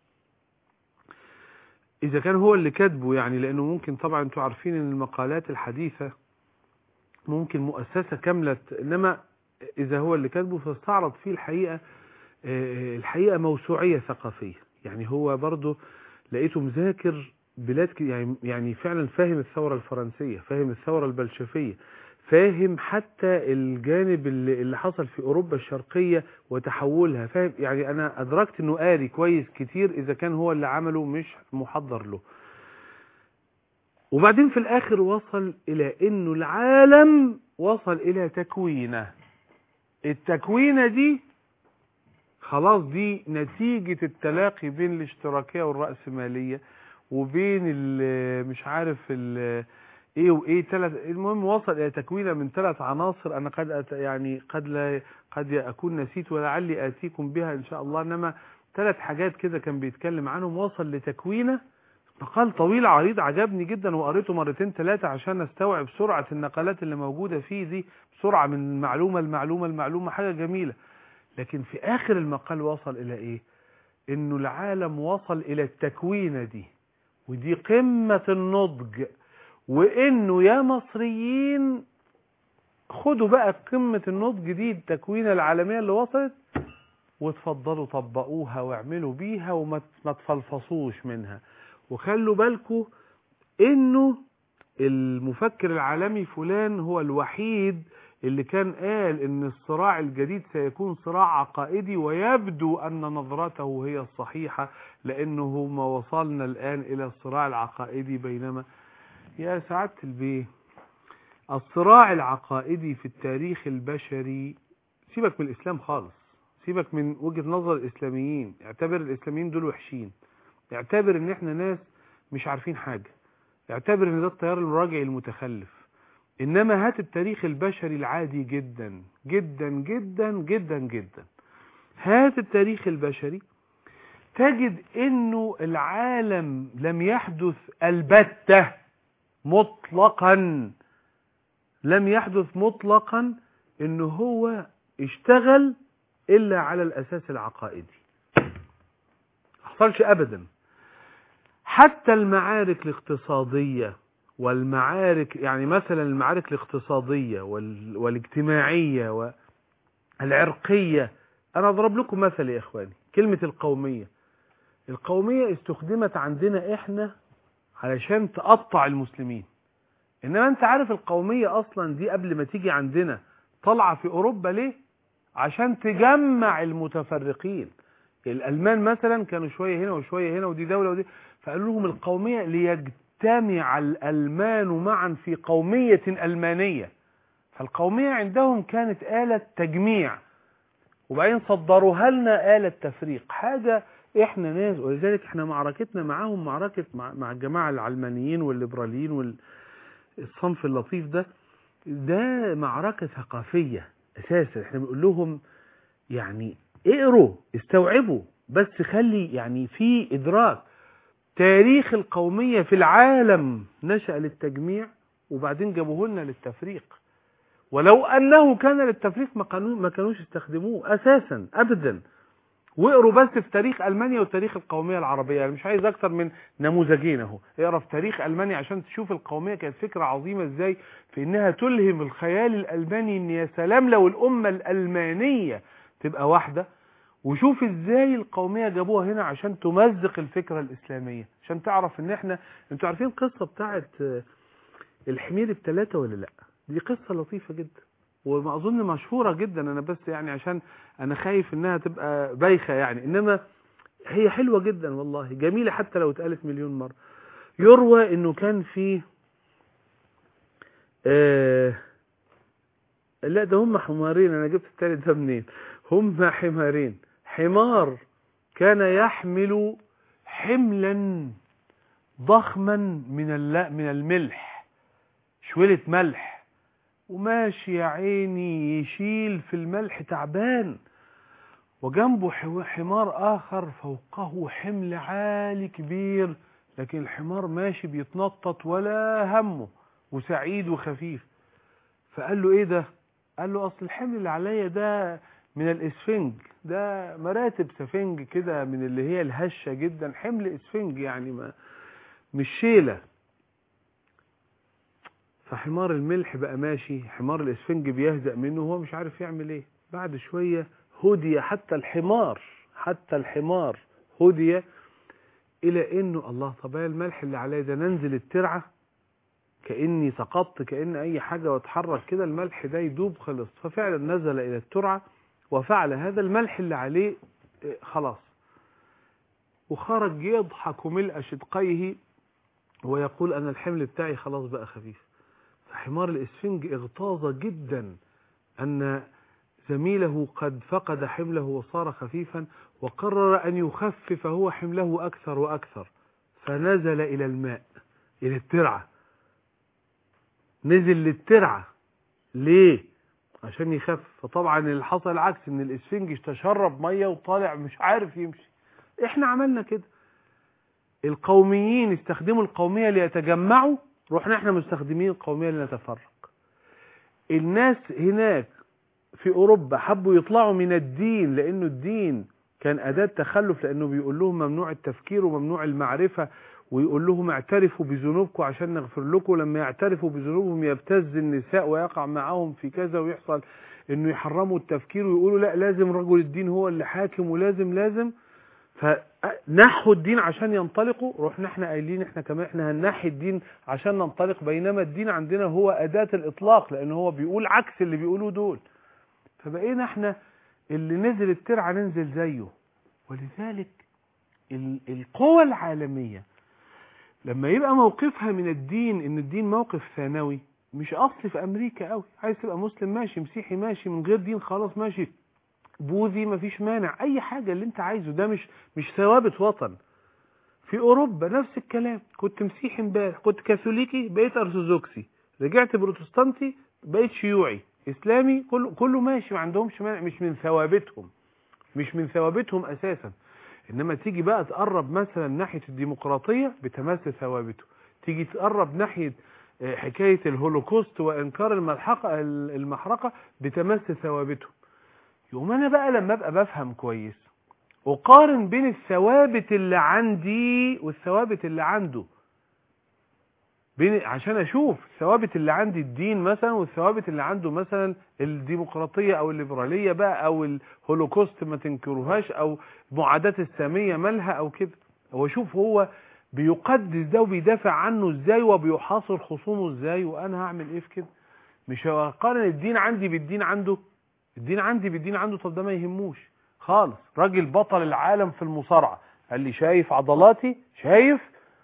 Speaker 2: إذا كان هو اللي كاتبه يعني لأنه ممكن طبعا أنتوا عارفين إن المقالات الحديثة ممكن مؤسسة كاملة إنما إذا هو اللي كاتبه فاستعرض فيه الحقيقة آه، الحقيقة موسوعية ثقافية يعني هو برضه لقيته مذاكر بلاد ك- يعني يعني فعلا فاهم الثورة الفرنسية فاهم الثورة البلشفية فاهم حتى الجانب اللي اللي حصل في أوروبا الشرقية وتحولها فاهم يعني أنا أدركت إنه قاري كويس كتير إذا كان هو اللي عمله مش محضر له وبعدين في الآخر وصل إلى إنه العالم وصل إلى تكوينه التكوينة دي خلاص دي نتيجة التلاقي بين الاشتراكية والرأسمالية وبين ال- مش عارف ال ايه وايه ثلاث المهم وصل الى تكوينه من ثلاث عناصر انا قد أت يعني قد لا قد اكون نسيت ولعلي اتيكم بها ان شاء الله انما ثلاث حاجات كده كان بيتكلم عنهم وصل لتكوينه مقال طويل عريض عجبني جدا وقريته مرتين ثلاثة عشان استوعب سرعة النقلات اللي موجودة فيه دي بسرعة من المعلومة المعلومة المعلومة حاجة جميلة لكن في آخر المقال وصل إلى إيه إنه العالم وصل إلى التكوينة دي ودي قمة النضج وإنه يا مصريين خدوا بقى قمة النضج دي التكوينة العالمية اللي وصلت وتفضلوا طبقوها واعملوا بيها وما ما تفلفصوش منها وخلوا بالكم انه المفكر العالمي فلان هو الوحيد اللي كان قال ان الصراع الجديد سيكون صراع عقائدي ويبدو ان نظرته هي الصحيحة لانه ما وصلنا الان الى الصراع العقائدي بينما يا سعادة البيه الصراع العقائدي في التاريخ البشري سيبك من الاسلام خالص سيبك من وجهة نظر الاسلاميين اعتبر الاسلاميين دول وحشين اعتبر ان احنا ناس مش عارفين حاجة اعتبر ان ده التيار المراجعي المتخلف انما هات التاريخ البشري العادي جدا جدا جدا جدا جدا هات التاريخ البشري تجد انه العالم لم يحدث البتة مطلقا لم يحدث مطلقا انه هو اشتغل الا على الاساس العقائدي حصلش ابدا حتى المعارك الاقتصادية والمعارك يعني مثلا المعارك الاقتصادية وال... والاجتماعية والعرقية انا اضرب لكم مثل يا اخواني كلمة القومية القومية استخدمت عندنا احنا علشان تقطع المسلمين انما انت عارف القومية اصلا دي قبل ما تيجي عندنا طالعة في اوروبا ليه عشان تجمع المتفرقين الالمان مثلا كانوا شوية هنا وشوية هنا ودي دولة ودي فقالوا لهم القومية ليجتمع الالمان معا في قومية المانية فالقومية عندهم كانت آلة تجميع وبعدين صدروها لنا آلة تفريق حاجة احنا ناس ولذلك احنا معركتنا معاهم معركة مع, مع الجماعة العلمانيين والليبراليين والصنف اللطيف ده ده معركة ثقافية اساسا احنا بنقول لهم يعني اقروا استوعبوا بس خلي يعني في ادراك تاريخ القومية في العالم نشأ للتجميع وبعدين جابوه لنا للتفريق ولو انه كان للتفريق ما كانوا ما كانوش استخدموه اساسا ابدا واقروا بس في تاريخ المانيا وتاريخ القوميه العربيه يعني مش عايز اكتر من نموذجين اهو اقرا في تاريخ المانيا عشان تشوف القوميه كانت فكره عظيمه ازاي في انها تلهم الخيال الالماني ان يا سلام لو الامه الالمانيه تبقى واحده وشوف ازاي القوميه جابوها هنا عشان تمزق الفكره الاسلاميه عشان تعرف ان احنا انتوا عارفين القصه بتاعت الحمير الثلاثه ولا لا دي قصه لطيفه جدا وما اظن مشهوره جدا انا بس يعني عشان انا خايف انها تبقى بايخه يعني انما هي حلوه جدا والله جميله حتى لو اتقالت مليون مره يروى انه كان في آه لا ده هم حمارين انا جبت التالت ده منين هم حمارين حمار كان يحمل حملا ضخما من من الملح شويلة ملح وماشي يا عيني يشيل في الملح تعبان وجنبه حمار آخر فوقه حمل عالي كبير لكن الحمار ماشي بيتنطط ولا همه وسعيد وخفيف فقال له ايه ده قال له اصل الحمل اللي عليا ده من الاسفنج ده مراتب سفنج كده من اللي هي الهشة جدا حمل اسفنج يعني ما مش شيلة فحمار الملح بقى ماشي حمار الاسفنج بيهزأ منه وهو مش عارف يعمل ايه بعد شوية هدي حتى الحمار حتى الحمار هدي الى انه الله طب الملح اللي عليا ده ننزل الترعة كأني سقطت كأن اي حاجة واتحرك كده الملح ده يدوب خلص ففعلا نزل الى الترعة وفعل هذا الملح اللي عليه خلاص وخرج يضحك ملء شدقيه ويقول أنا الحمل بتاعي خلاص بقى خفيف فحمار الإسفنج اغتاظ جدا أن زميله قد فقد حمله وصار خفيفا وقرر أن يخفف هو حمله أكثر وأكثر فنزل إلى الماء إلى الترعة نزل للترعة ليه عشان يخف فطبعا اللي حصل العكس ان الاسفنج تشرب ميه وطالع مش عارف يمشي احنا عملنا كده القوميين استخدموا القومية ليتجمعوا رحنا احنا مستخدمين القومية لنتفرق الناس هناك في اوروبا حبوا يطلعوا من الدين لانه الدين كان اداة تخلف لانه بيقول لهم ممنوع التفكير وممنوع المعرفة ويقول لهم اعترفوا بذنوبكم عشان نغفر لكم لما يعترفوا بذنوبهم يبتز النساء ويقع معاهم في كذا ويحصل انه يحرموا التفكير ويقولوا لا لازم رجل الدين هو اللي حاكم ولازم لازم فنحوا الدين عشان ينطلقوا رحنا احنا قايلين احنا كمان احنا هننحي الدين عشان ننطلق بينما الدين عندنا هو أداة الإطلاق لأن هو بيقول عكس اللي بيقولوه دول فبقينا احنا اللي نزل الترعة ننزل زيه ولذلك ال- القوى العالمية لما يبقى موقفها من الدين ان الدين موقف ثانوي مش اصل في امريكا قوي عايز تبقى مسلم ماشي مسيحي ماشي من غير دين خلاص ماشي بوذي مفيش مانع اي حاجة اللي انت عايزه ده مش مش ثوابت وطن في اوروبا نفس الكلام كنت مسيحي امبارح كنت كاثوليكي بقيت ارثوذكسي رجعت بروتستانتي بقيت شيوعي اسلامي كله كله ماشي ما عندهمش مانع مش من ثوابتهم مش من ثوابتهم اساسا انما تيجي بقى تقرب مثلا ناحيه الديمقراطيه بتمس ثوابته تيجي تقرب ناحيه آه، حكايه الهولوكوست وانكار الملحقه المحرقه بتمس ثوابته يقوم انا بقى لما ابقى بفهم كويس اقارن بين الثوابت اللي عندي والثوابت اللي عنده بين عشان اشوف الثوابت اللي عندي الدين مثلا والثوابت اللي عنده مثلا الديمقراطيه او الليبراليه بقى او الهولوكوست ما تنكروهاش او معاداه الساميه مالها او كده هو شوف هو بيقدس ده وبيدافع عنه ازاي وبيحاصر خصومه ازاي وانا هعمل ايه في كده مش هقارن الدين عندي بالدين عنده الدين عندي بالدين عنده طب ده ما يهموش خالص راجل بطل العالم في المصارعه قال لي شايف عضلاتي شايف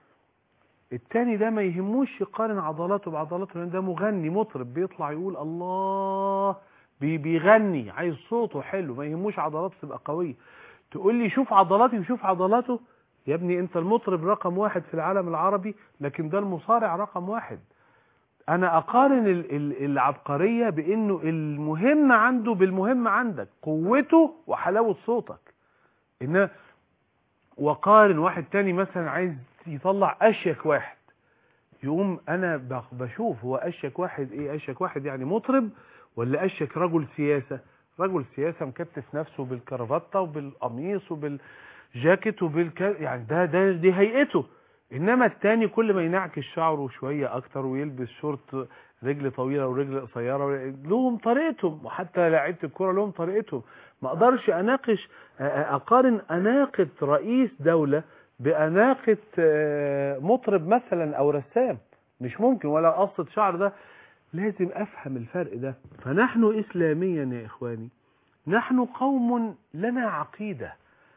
Speaker 2: التاني ده ما يهموش يقارن عضلاته بعضلاته لان ده مغني مطرب بيطلع يقول الله بي بيغني عايز صوته حلو ما يهموش عضلاته تبقى قويه تقول لي شوف عضلاتي وشوف عضلاته يا ابني انت المطرب رقم واحد في العالم العربي لكن ده المصارع رقم واحد انا اقارن ال- ال- العبقريه بانه المهم عنده بالمهم عندك قوته وحلاوه صوتك ان وقارن واحد تاني مثلا عايز يطلع اشيك واحد يقوم انا بخ- بشوف هو اشيك واحد ايه اشيك واحد يعني مطرب ولا اشيك رجل سياسه رجل سياسه مكتف نفسه بالكرافته وبالقميص وبالجاكيت وبالك يعني ده ده دي هيئته انما التاني كل ما ينعكس شعره شويه اكتر ويلبس شورت رجل طويله ورجل قصيره لهم طريقتهم وحتى لعيبه الكوره لهم طريقتهم ما اقدرش اناقش أ- أ- اقارن اناقه رئيس دوله باناقه آه، مطرب مثلا او رسام مش ممكن ولا قصه شعر ده لازم افهم الفرق ده فنحن اسلاميا يا اخواني نحن قوم لنا عقيده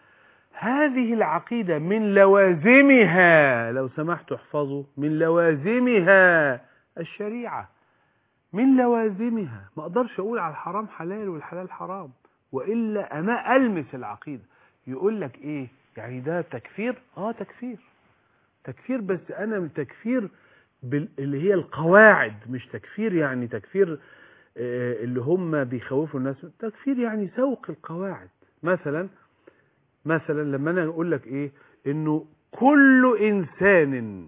Speaker 2: هذه العقيدة من لوازمها لو سمحت احفظوا من لوازمها الشريعة من لوازمها ما اقدرش اقول على الحرام حلال والحلال حرام والا انا المس العقيدة يقول لك ايه يعني ده تكفير اه تكفير تكفير بس انا من تكفير بال... اللي هي القواعد مش تكفير يعني تكفير آه، اللي هم بيخوفوا الناس تكفير يعني سوق القواعد مثلا مثلا لما انا اقول لك ايه انه كل انسان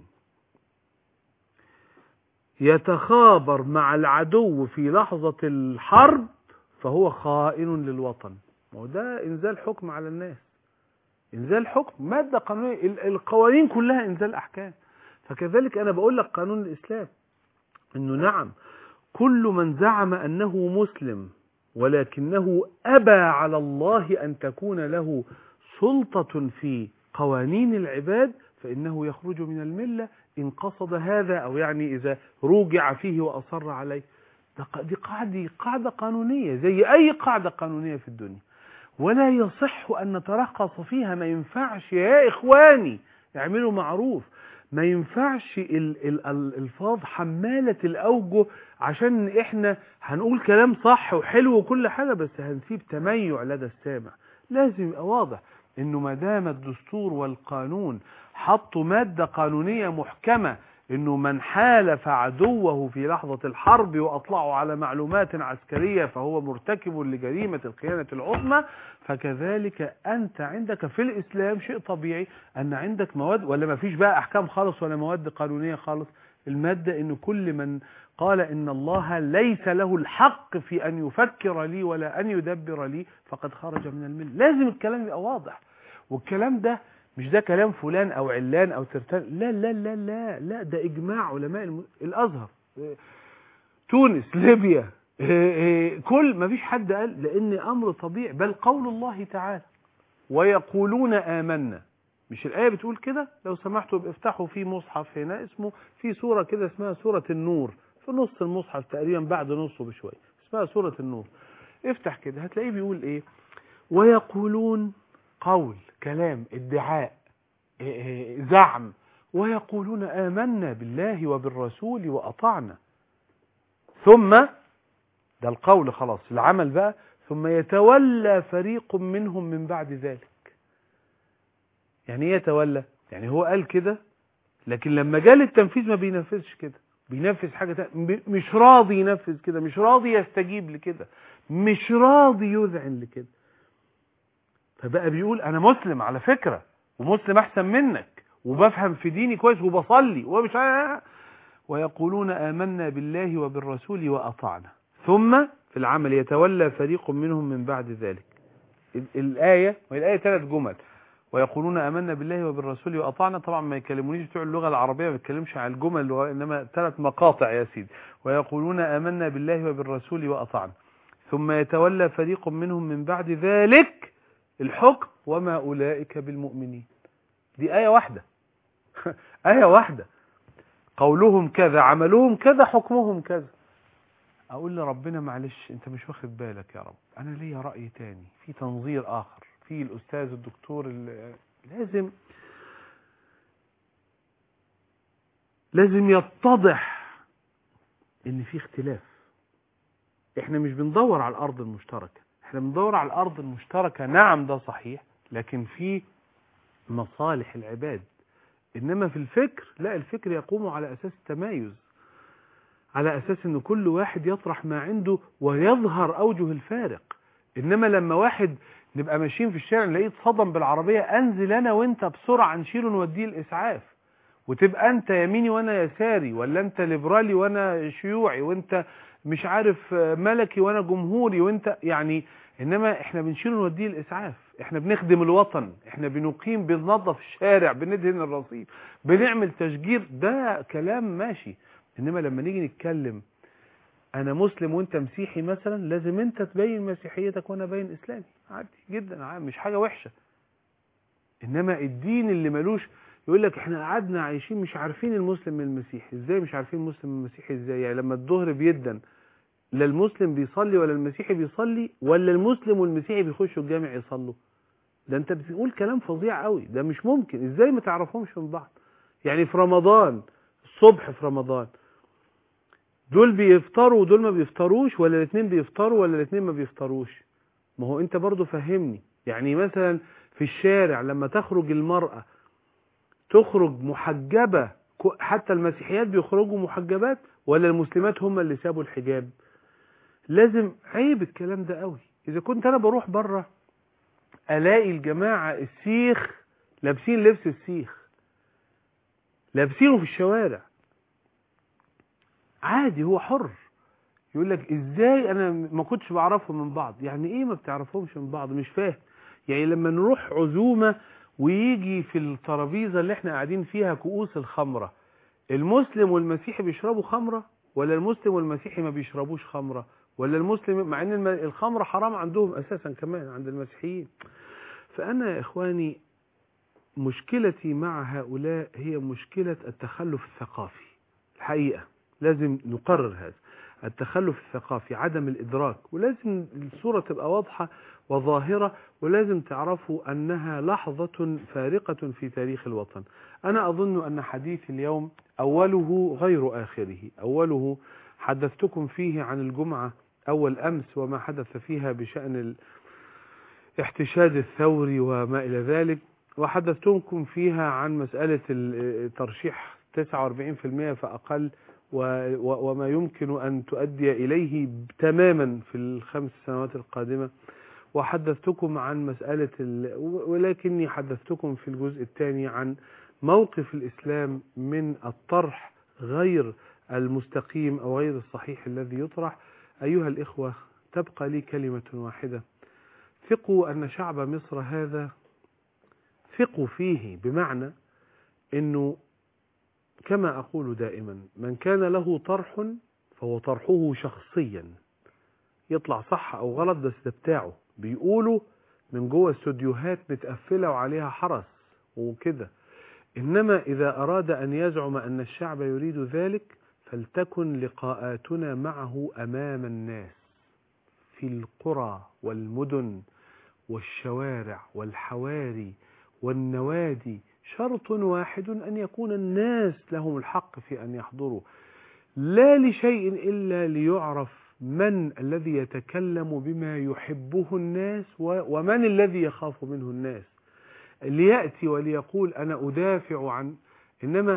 Speaker 2: يتخابر مع العدو في لحظة الحرب فهو خائن للوطن ما هو ده انزال حكم على الناس انزال حكم مادة قانونية ال- القوانين كلها انزال احكام فكذلك انا بقول لك قانون الاسلام انه نعم كل من زعم انه مسلم ولكنه ابى على الله ان تكون له سلطة في قوانين العباد فإنه يخرج من الملة إن قصد هذا أو يعني إذا روجع فيه وأصر عليه ده ق- دي قاعدة قاعدة قانونية زي أي قاعدة قانونية في الدنيا ولا يصح أن نترخص فيها ما ينفعش يا إخواني اعملوا معروف ما ينفعش ال- ال- الألفاظ حمالة الأوجه عشان إحنا هنقول كلام صح وحلو وكل حاجة بس هنسيب تميع لدى السامع لازم يبقى واضح انه ما دام الدستور والقانون حطوا مادة قانونية محكمة انه من حالف عدوه في لحظة الحرب واطلعه على معلومات عسكرية فهو مرتكب لجريمة الخيانة العظمى فكذلك انت عندك في الاسلام شيء طبيعي ان عندك مواد ولا ما فيش بقى احكام خالص ولا مواد قانونية خالص المادة ان كل من قال ان الله ليس له الحق في ان يفكر لي ولا ان يدبر لي فقد خرج من المل لازم الكلام يبقى واضح والكلام ده مش ده كلام فلان او علان او ترتان لا لا لا لا لا ده اجماع علماء الم... الازهر إيه، تونس ليبيا إيه، إيه، كل ما فيش حد قال لان امر طبيعي بل قول الله تعالى ويقولون آمنا مش الآية بتقول كده لو سمحتوا افتحوا في مصحف هنا اسمه في سورة كده اسمها سورة النور في نص المصحف تقريبا بعد نصه بشوية اسمها سورة النور افتح كده هتلاقيه بيقول ايه ويقولون قول كلام ادعاء إيه إيه زعم ويقولون آمنا بالله وبالرسول وأطعنا ثم ده القول خلاص العمل بقى ثم يتولى فريق منهم من بعد ذلك يعني ايه يتولى يعني هو قال كده لكن لما جاء للتنفيذ ما بينفذش كده بينفذ حاجة تانية مش راضي ينفذ كده مش راضي يستجيب لكده مش راضي يذعن لكده فبقى بيقول انا مسلم على فكرة ومسلم احسن منك وبفهم في ديني كويس وبصلي ومش عارف ويقولون آمنا بالله وبالرسول وأطعنا ثم في العمل يتولى فريق منهم من بعد ذلك ال- الآية والآية ثلاث جمل ويقولون آمنا بالله وبالرسول وأطعنا طبعا ما يكلمونيش بتوع اللغة العربية ما بيتكلمش على الجمل إنما ثلاث مقاطع يا سيدي ويقولون آمنا بالله وبالرسول وأطعنا ثم يتولى فريق منهم من بعد ذلك الحكم وما أولئك بالمؤمنين دي آية واحدة آية واحدة قولهم كذا عملهم كذا حكمهم كذا أقول لربنا معلش أنت مش واخد بالك يا رب أنا ليا رأي تاني في تنظير آخر في الأستاذ الدكتور ال- لازم لازم يتضح ان في اختلاف احنا مش بندور على الارض المشتركة احنا بندور على الارض المشتركة نعم ده صحيح لكن في مصالح العباد انما في الفكر لا الفكر يقوم على اساس التمايز على اساس ان كل واحد يطرح ما عنده ويظهر اوجه الفارق انما لما واحد نبقى ماشيين في الشارع نلاقيه اتصدم بالعربية انزل انا وانت بسرعة نشيله نوديه الاسعاف وتبقى انت يميني وانا يساري ولا انت ليبرالي وانا شيوعي وانت مش عارف ملكي وانا جمهوري وانت يعني انما احنا بنشيله نوديه الاسعاف احنا بنخدم الوطن احنا بنقيم بننظف الشارع بندهن الرصيف بنعمل تشجير ده كلام ماشي انما لما نيجي نتكلم انا مسلم وانت مسيحي مثلا لازم انت تبين مسيحيتك وانا باين اسلامي عادي جدا عادي مش حاجه وحشه انما الدين اللي ملوش يقول لك احنا قعدنا عايشين مش عارفين المسلم من المسيحي ازاي مش عارفين المسلم من المسيحي ازاي يعني لما الظهر بيدن لا المسلم بيصلي ولا المسيحي بيصلي ولا المسلم والمسيحي بيخشوا الجامع يصلوا ده انت بتقول كلام فظيع قوي ده مش ممكن ازاي ما تعرفهمش من بعض يعني في رمضان الصبح في رمضان دول بيفطروا ودول ما بيفطروش ولا الاثنين بيفطروا ولا الاثنين ما بيفطروش ما هو انت برضو فهمني يعني مثلا في الشارع لما تخرج المرأة تخرج محجبة ك- حتى المسيحيات بيخرجوا محجبات ولا المسلمات هم اللي سابوا الحجاب لازم عيب الكلام ده قوي اذا كنت انا بروح بره الاقي الجماعة السيخ لابسين لبس السيخ لابسينه في الشوارع عادي هو حر يقول لك ازاي انا ما كنتش بعرفهم من بعض يعني ايه ما بتعرفهمش من بعض مش فاهم يعني لما نروح عزومة ويجي في الترابيزة اللي احنا قاعدين فيها كؤوس الخمرة المسلم والمسيحي بيشربوا خمرة ولا المسلم والمسيحي ما بيشربوش خمرة ولا المسلم مع ان الم- الخمرة حرام عندهم اساسا كمان عند المسيحيين فانا يا اخواني مشكلتي مع هؤلاء هي مشكلة التخلف الثقافي الحقيقة لازم نقرر هذا التخلف الثقافي عدم الإدراك ولازم الصورة تبقى واضحة وظاهرة ولازم تعرفوا أنها لحظة فارقة في تاريخ الوطن أنا أظن أن حديث اليوم أوله غير آخره أوله حدثتكم فيه عن الجمعة أول أمس وما حدث فيها بشأن الاحتشاد الثوري وما إلى ذلك وحدثتكم فيها عن مسألة ال- ترشيح 49% فأقل و- و- وما يمكن أن تؤدي إليه تماما في الخمس سنوات القادمة وحدثتكم عن مسألة ال... ولكني حدثتكم في الجزء الثاني عن موقف الإسلام من الطرح غير المستقيم أو غير الصحيح الذي يطرح أيها الإخوة تبقى لي كلمة واحدة ثقوا أن شعب مصر هذا ثقوا فيه بمعنى أنه كما أقول دائما من كان له طرح فهو طرحه شخصيا يطلع صح أو غلط بس ده بتاعه بيقولوا من جوه استوديوهات متقفلة وعليها حرس وكده إنما إذا أراد أن يزعم أن الشعب يريد ذلك فلتكن لقاءاتنا معه أمام الناس في القرى والمدن والشوارع والحواري والنوادي شرط واحد أن يكون الناس لهم الحق في أن يحضروا لا لشيء إلا ليعرف من الذي يتكلم بما يحبه الناس و- ومن الذي يخاف منه الناس ليأتي وليقول أنا أدافع عن إنما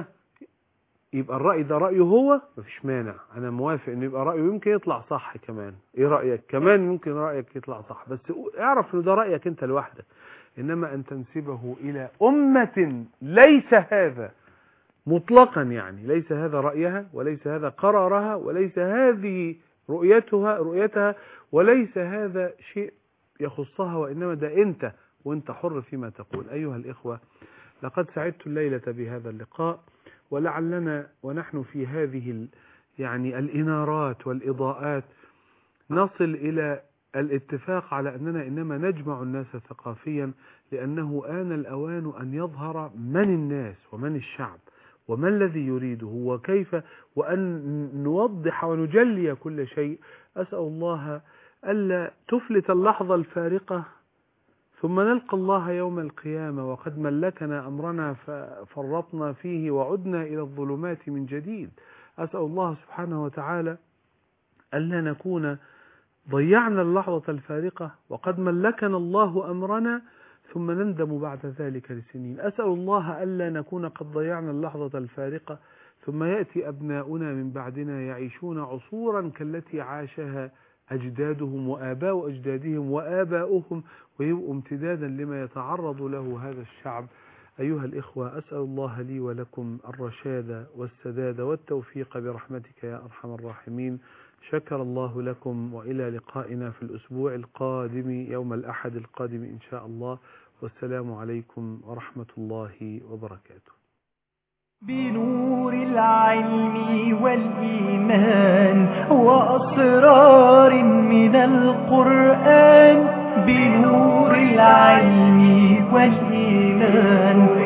Speaker 2: يبقى الرأي ده رأيه هو مفيش مانع أنا موافق إنه يبقى رأيه يمكن يطلع صح كمان إيه رأيك كمان ممكن رأيك يطلع صح بس اعرف إنه ده رأيك أنت لوحدك إنما أن تنسبه إلى أمة ليس هذا مطلقا يعني ليس هذا رأيها وليس هذا قرارها وليس هذه رؤيتها رؤيتها وليس هذا شيء يخصها وإنما ده أنت وأنت حر فيما تقول أيها الإخوة لقد سعدت الليلة بهذا اللقاء ولعلنا ونحن في هذه ال يعني الإنارات والإضاءات نصل إلى الاتفاق على أننا إنما نجمع الناس ثقافيا لأنه آن الأوان أن يظهر من الناس ومن الشعب وما الذي يريده وكيف وأن نوضح ونجلي كل شيء أسأل الله ألا تفلت اللحظة الفارقة ثم نلقى الله يوم القيامة وقد ملكنا أمرنا ففرطنا فيه وعدنا إلى الظلمات من جديد أسأل الله سبحانه وتعالى ألا نكون ضيعنا اللحظة الفارقة وقد ملكنا الله أمرنا ثم نندم بعد ذلك لسنين أسأل الله ألا نكون قد ضيعنا اللحظة الفارقة ثم يأتي أبناؤنا من بعدنا يعيشون عصورا كالتي عاشها أجدادهم وآباء أجدادهم وآباؤهم ويبقوا امتدادا لما يتعرض له هذا الشعب أيها الإخوة أسأل الله لي ولكم الرشاد والسداد والتوفيق برحمتك يا أرحم الراحمين شكر الله لكم وإلى لقائنا في الأسبوع القادم يوم الأحد القادم إن شاء الله والسلام عليكم ورحمة الله وبركاته
Speaker 1: بنور العلم والإيمان وأسرار من القرآن بنور العلم والإيمان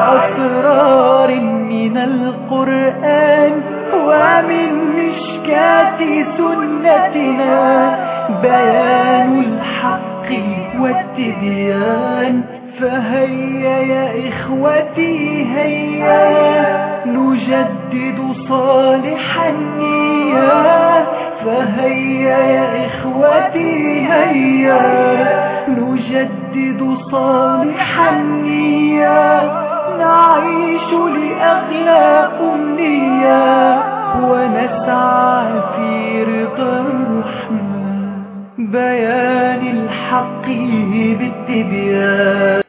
Speaker 1: وأسرار من القرآن ومن مشكاة سنتنا بيان الحق والتبيان فهيا يا إخوتي هيا نجدد صالح النية فهيا يا إخوتي هيا نجدد صالح النية نعيش لأغلى أمنية ونسعى في رضا الرحمن بيان الحق بالتبيان